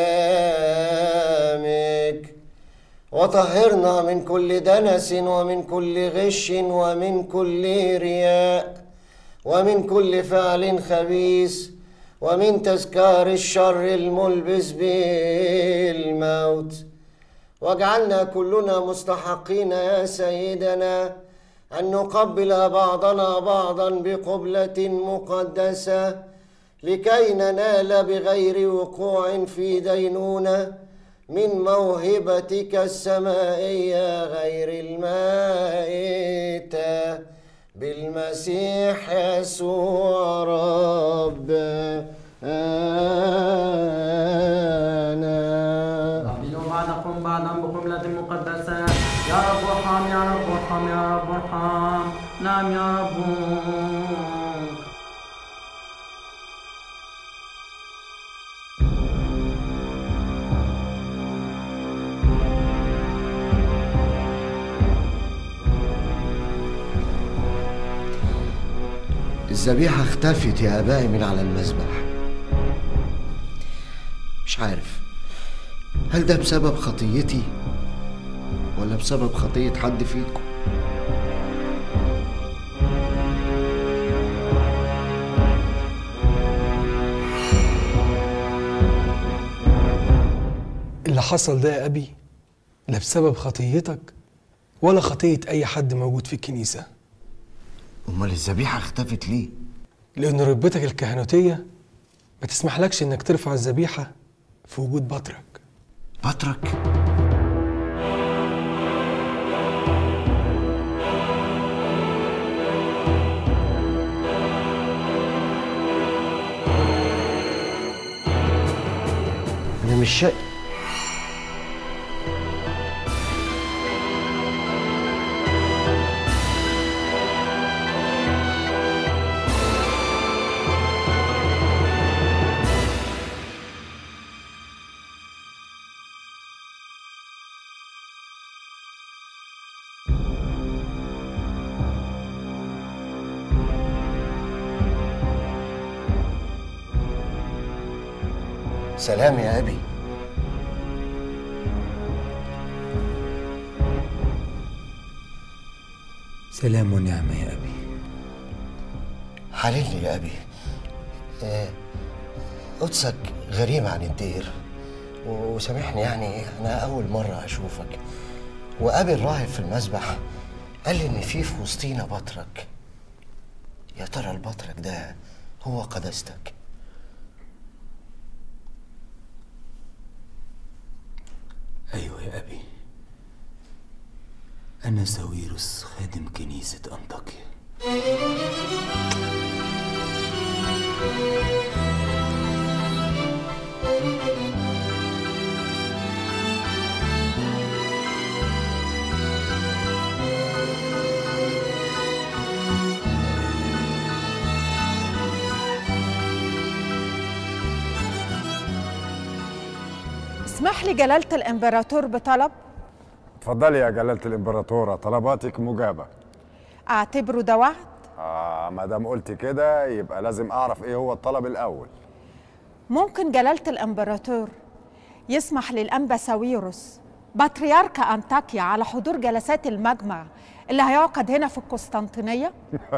سلامك وطهرنا من كل دنس ومن كل غش ومن كل رياء ومن كل فعل خبيث ومن تذكار الشر الملبس بالموت واجعلنا كلنا مستحقين يا سيدنا أن نقبل بعضنا بعضا بقبلة مقدسة لكي ننال بغير وقوع في دينونة من موهبتك السمائية غير المائتة بالمسيح يسوع ربنا قبلوا بعضكم بعضا بقبلة مقدسة يا رب ارحم يا رب ارحم يا رب ارحم نعم يا رب الذبيحة اختفت يا آبائي من على المذبح مش عارف هل ده بسبب خطيتي ولا بسبب خطية حد فيكم اللي حصل ده يا أبي لا بسبب خطيتك ولا خطية أي حد موجود في الكنيسة أمال الذبيحة اختفت ليه؟ لأن رتبتك الكهنوتية ما تسمحلكش إنك ترفع الذبيحة في وجود بطرك بطرك؟ أنا مش شا... سلام يا أبي سلام ونعمة يا أبي حللني يا أبي آه، قدسك غريب عن الدير و- وسامحني يعني أنا أول مرة أشوفك وقابل راهب في المسبح قال لي إن في في وسطينا بطرك يا ترى البطرك ده هو قداستك أيوة يا أبي أنا ساويروس خادم كنيسة أنطاكيا اسمح لي جلالة الإمبراطور بطلب اتفضلي يا جلالة الإمبراطورة طلباتك مجابة أعتبره ده وعد آه ما دام قلت كده يبقى لازم أعرف إيه هو الطلب الأول ممكن جلالة الإمبراطور يسمح للأنبا ساويروس بطريرك أنطاكيا على حضور جلسات المجمع اللي هيعقد هنا في القسطنطينية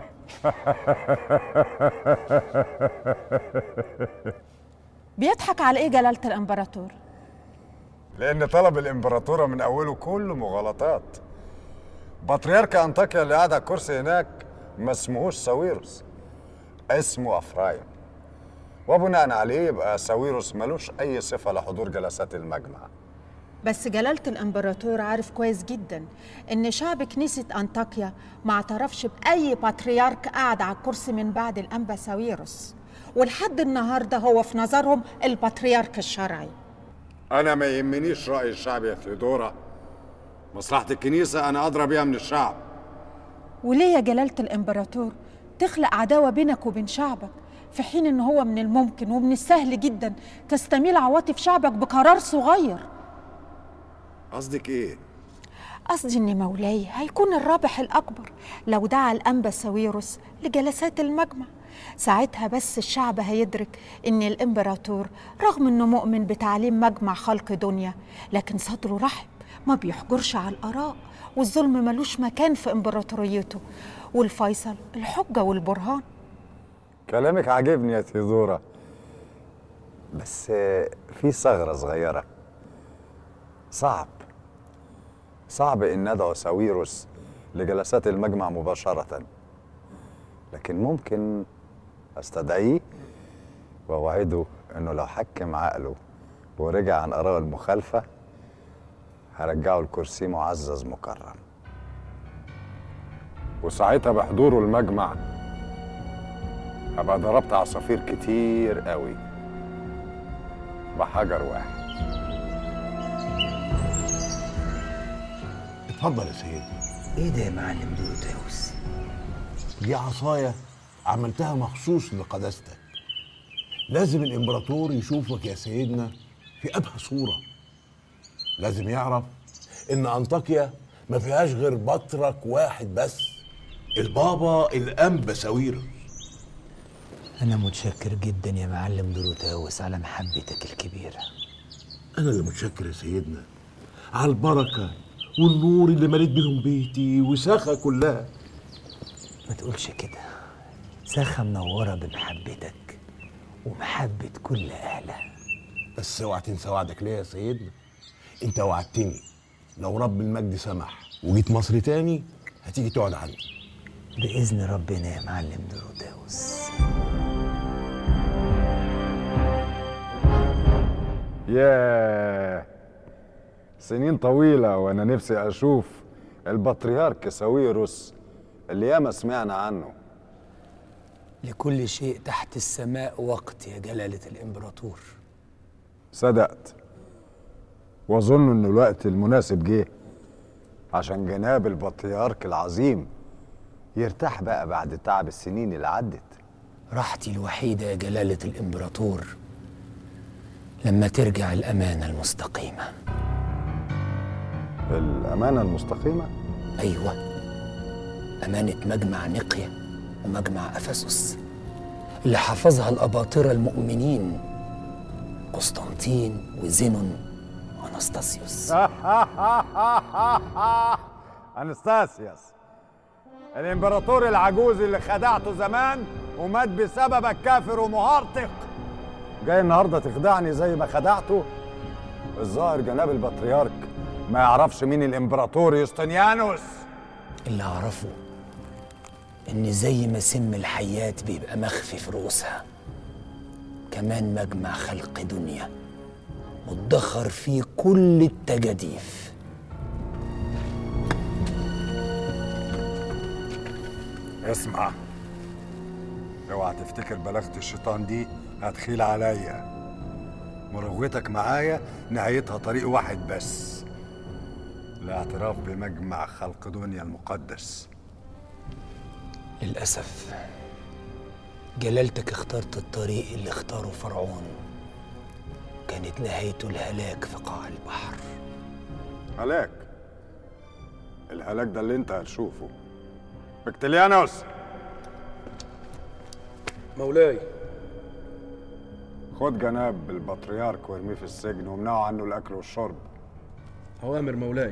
بيضحك على إيه جلالة الإمبراطور لأن طلب الإمبراطورة من أوله كله مغالطات بطريرك أنطاكيا اللي قاعد على الكرسي هناك ما اسمهوش ساويروس اسمه أفرايم وبناء عليه يبقى ساويروس ملوش أي صفة لحضور جلسات المجمع بس جلالة الإمبراطور عارف كويس جدا إن شعب كنيسة أنطاكيا ما اعترفش بأي بطريرك قاعد على الكرسي من بعد الأنبا ساويروس ولحد النهاردة هو في نظرهم البطريرك الشرعي أنا ما يهمنيش رأي الشعب يا ثيودورا مصلحة الكنيسة أنا أدرى بيها من الشعب وليه يا جلالة الإمبراطور تخلق عداوة بينك وبين شعبك في حين إن هو من الممكن ومن السهل جدا تستميل عواطف شعبك بقرار صغير قصدك إيه؟ قصدي إن مولاي هيكون الرابح الأكبر لو دعا الأنبا ساويروس لجلسات المجمع ساعتها بس الشعب هيدرك إن الإمبراطور رغم إنه مؤمن بتعليم مجمع خلق دنيا لكن صدره رحب ما بيحجرش على الآراء والظلم ملوش مكان في إمبراطوريته والفيصل الحجة والبرهان كلامك عاجبني يا ثيودورا بس آه، في ثغرة صغيرة صعب صعب إن ندعو ساويروس لجلسات المجمع مباشرة لكن ممكن استدعيه واوعده انه لو حكم عقله ورجع عن اراء المخالفه هرجعه الكرسي معزز مكرم وساعتها بحضوره المجمع هبقى ضربت عصافير كتير قوي بحجر واحد اتفضل يا سيدي ايه ده يا معلم دوروتاوس دي عصاية عملتها مخصوص لقداستك لازم الامبراطور يشوفك يا سيدنا في ابهى صورة لازم يعرف ان انطاكيا ما فيهاش غير بطرك واحد بس البابا الانبا ساويرس أنا متشكر جدا يا معلم دروتاوس على محبتك الكبيرة أنا اللي متشكر يا سيدنا على البركة والنور اللي مليت بيهم بيتي وساخة كلها ما تقولش كده ساخة منورة بمحبتك ومحبة كل أهلها بس اوعى تنسى وعدك ليا يا سيدنا انت وعدتني لو رب المجد سمح وجيت مصر تاني هتيجي تقعد عندي بإذن ربنا يا معلم دروتاوس ياه سنين طويلة وأنا نفسي أشوف البطريرك ساويروس اللي ياما سمعنا عنه لكل شيء تحت السماء وقت يا جلالة الإمبراطور صدقت وأظن إن الوقت المناسب جه عشان جناب البطريرك العظيم يرتاح بقى بعد تعب السنين اللي عدت راحتي الوحيدة يا جلالة الإمبراطور لما ترجع الأمانة المستقيمة الأمانة المستقيمة؟ أيوة أمانة مجمع نقيا ومجمع أفسس اللي حفظها الأباطرة المؤمنين قسطنطين وزينون وأنستاسيوس أنستاسيوس الإمبراطور العجوز اللي خدعته زمان ومات بسببك كافر ومهرطق جاي النهارده تخدعني زي ما خدعته الظاهر جناب البطريرك ما يعرفش مين الامبراطور يوستنيانوس اللي أعرفه إن زي ما سم الحيات بيبقى مخفي في رؤوسها كمان مجمع خلق دنيا مدخر فيه كل التجاديف اسمع اوعى تفتكر بلاغة الشيطان دي هتخيل عليا مروتك معايا نهايتها طريق واحد بس الاعتراف بمجمع خلق دنيا المقدس للأسف جلالتك اخترت الطريق اللي اختاره فرعون كانت نهايته الهلاك في قاع البحر هلاك الهلاك ده اللي انت هتشوفه بكتليانوس مولاي خد جناب البطريرك وارميه في السجن وامنعه عنه الاكل والشرب أوامر مولاي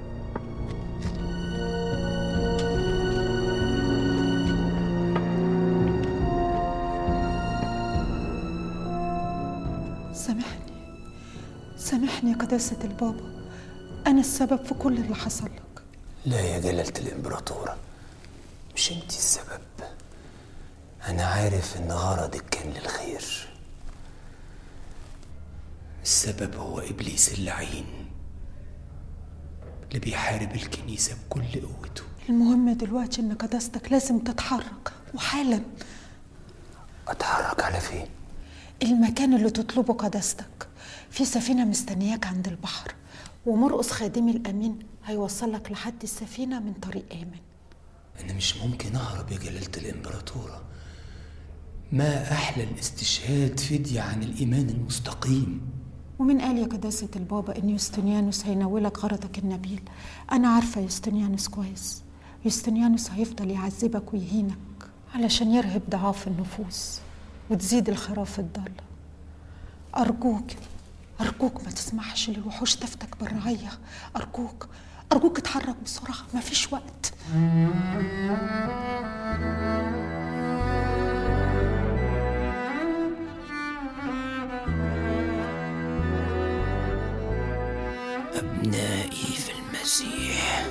سامحني سامحني يا قداسة البابا أنا السبب في كل اللي حصل لك لا يا جلالة الإمبراطورة مش انت السبب أنا عارف إن غرضك كان للخير السبب هو إبليس اللعين اللي بيحارب الكنيسة بكل قوته المهم دلوقتي إن قداستك لازم تتحرك وحالا أتحرك على فين؟ المكان اللي تطلبه قداستك في سفينة مستنياك عند البحر ومرقص خادمي الأمين هيوصلك لحد السفينة من طريق آمن أنا مش ممكن أهرب يا جلالة الإمبراطورة ما أحلى الاستشهاد فدية عن الإيمان المستقيم ومين قال يا قداسة البابا إن يوستنيانوس هيناولك غرضك النبيل أنا عارفة يوستنيانوس كويس يوستنيانوس هيفضل يعذبك ويهينك علشان يرهب ضعاف النفوس وتزيد الخراف الضالة أرجوك أرجوك ما تسمحش للوحوش تفتك بالرعية أرجوك أرجوك اتحرك بسرعة مفيش وقت أبنائي في المسيح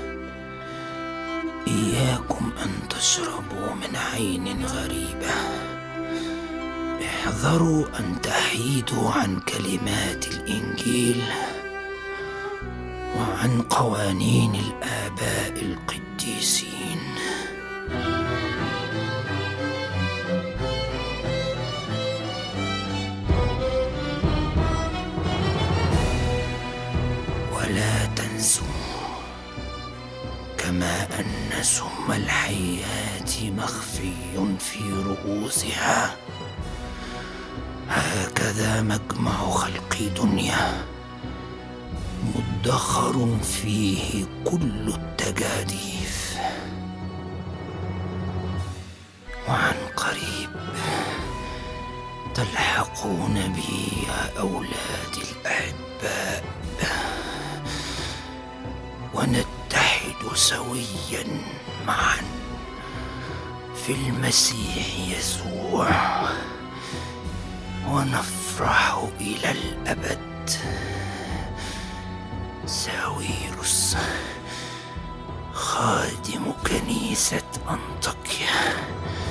إياكم أن تشربوا من عين غريبة احذروا أن تحيدوا عن كلمات الإنجيل وعن قوانين الآباء القديسين ولا تنسوا كما أن سم الحيات مخفي في رؤوسها هكذا مجمع خلق دنيا مدخر فيه كل التجاديف وعن قريب تلحقون بي يا أولادي الأحباء ونتحد سويا معا في المسيح يسوع ونفرح إلى الأبد ساويرس خادم كنيسة أنطاكيا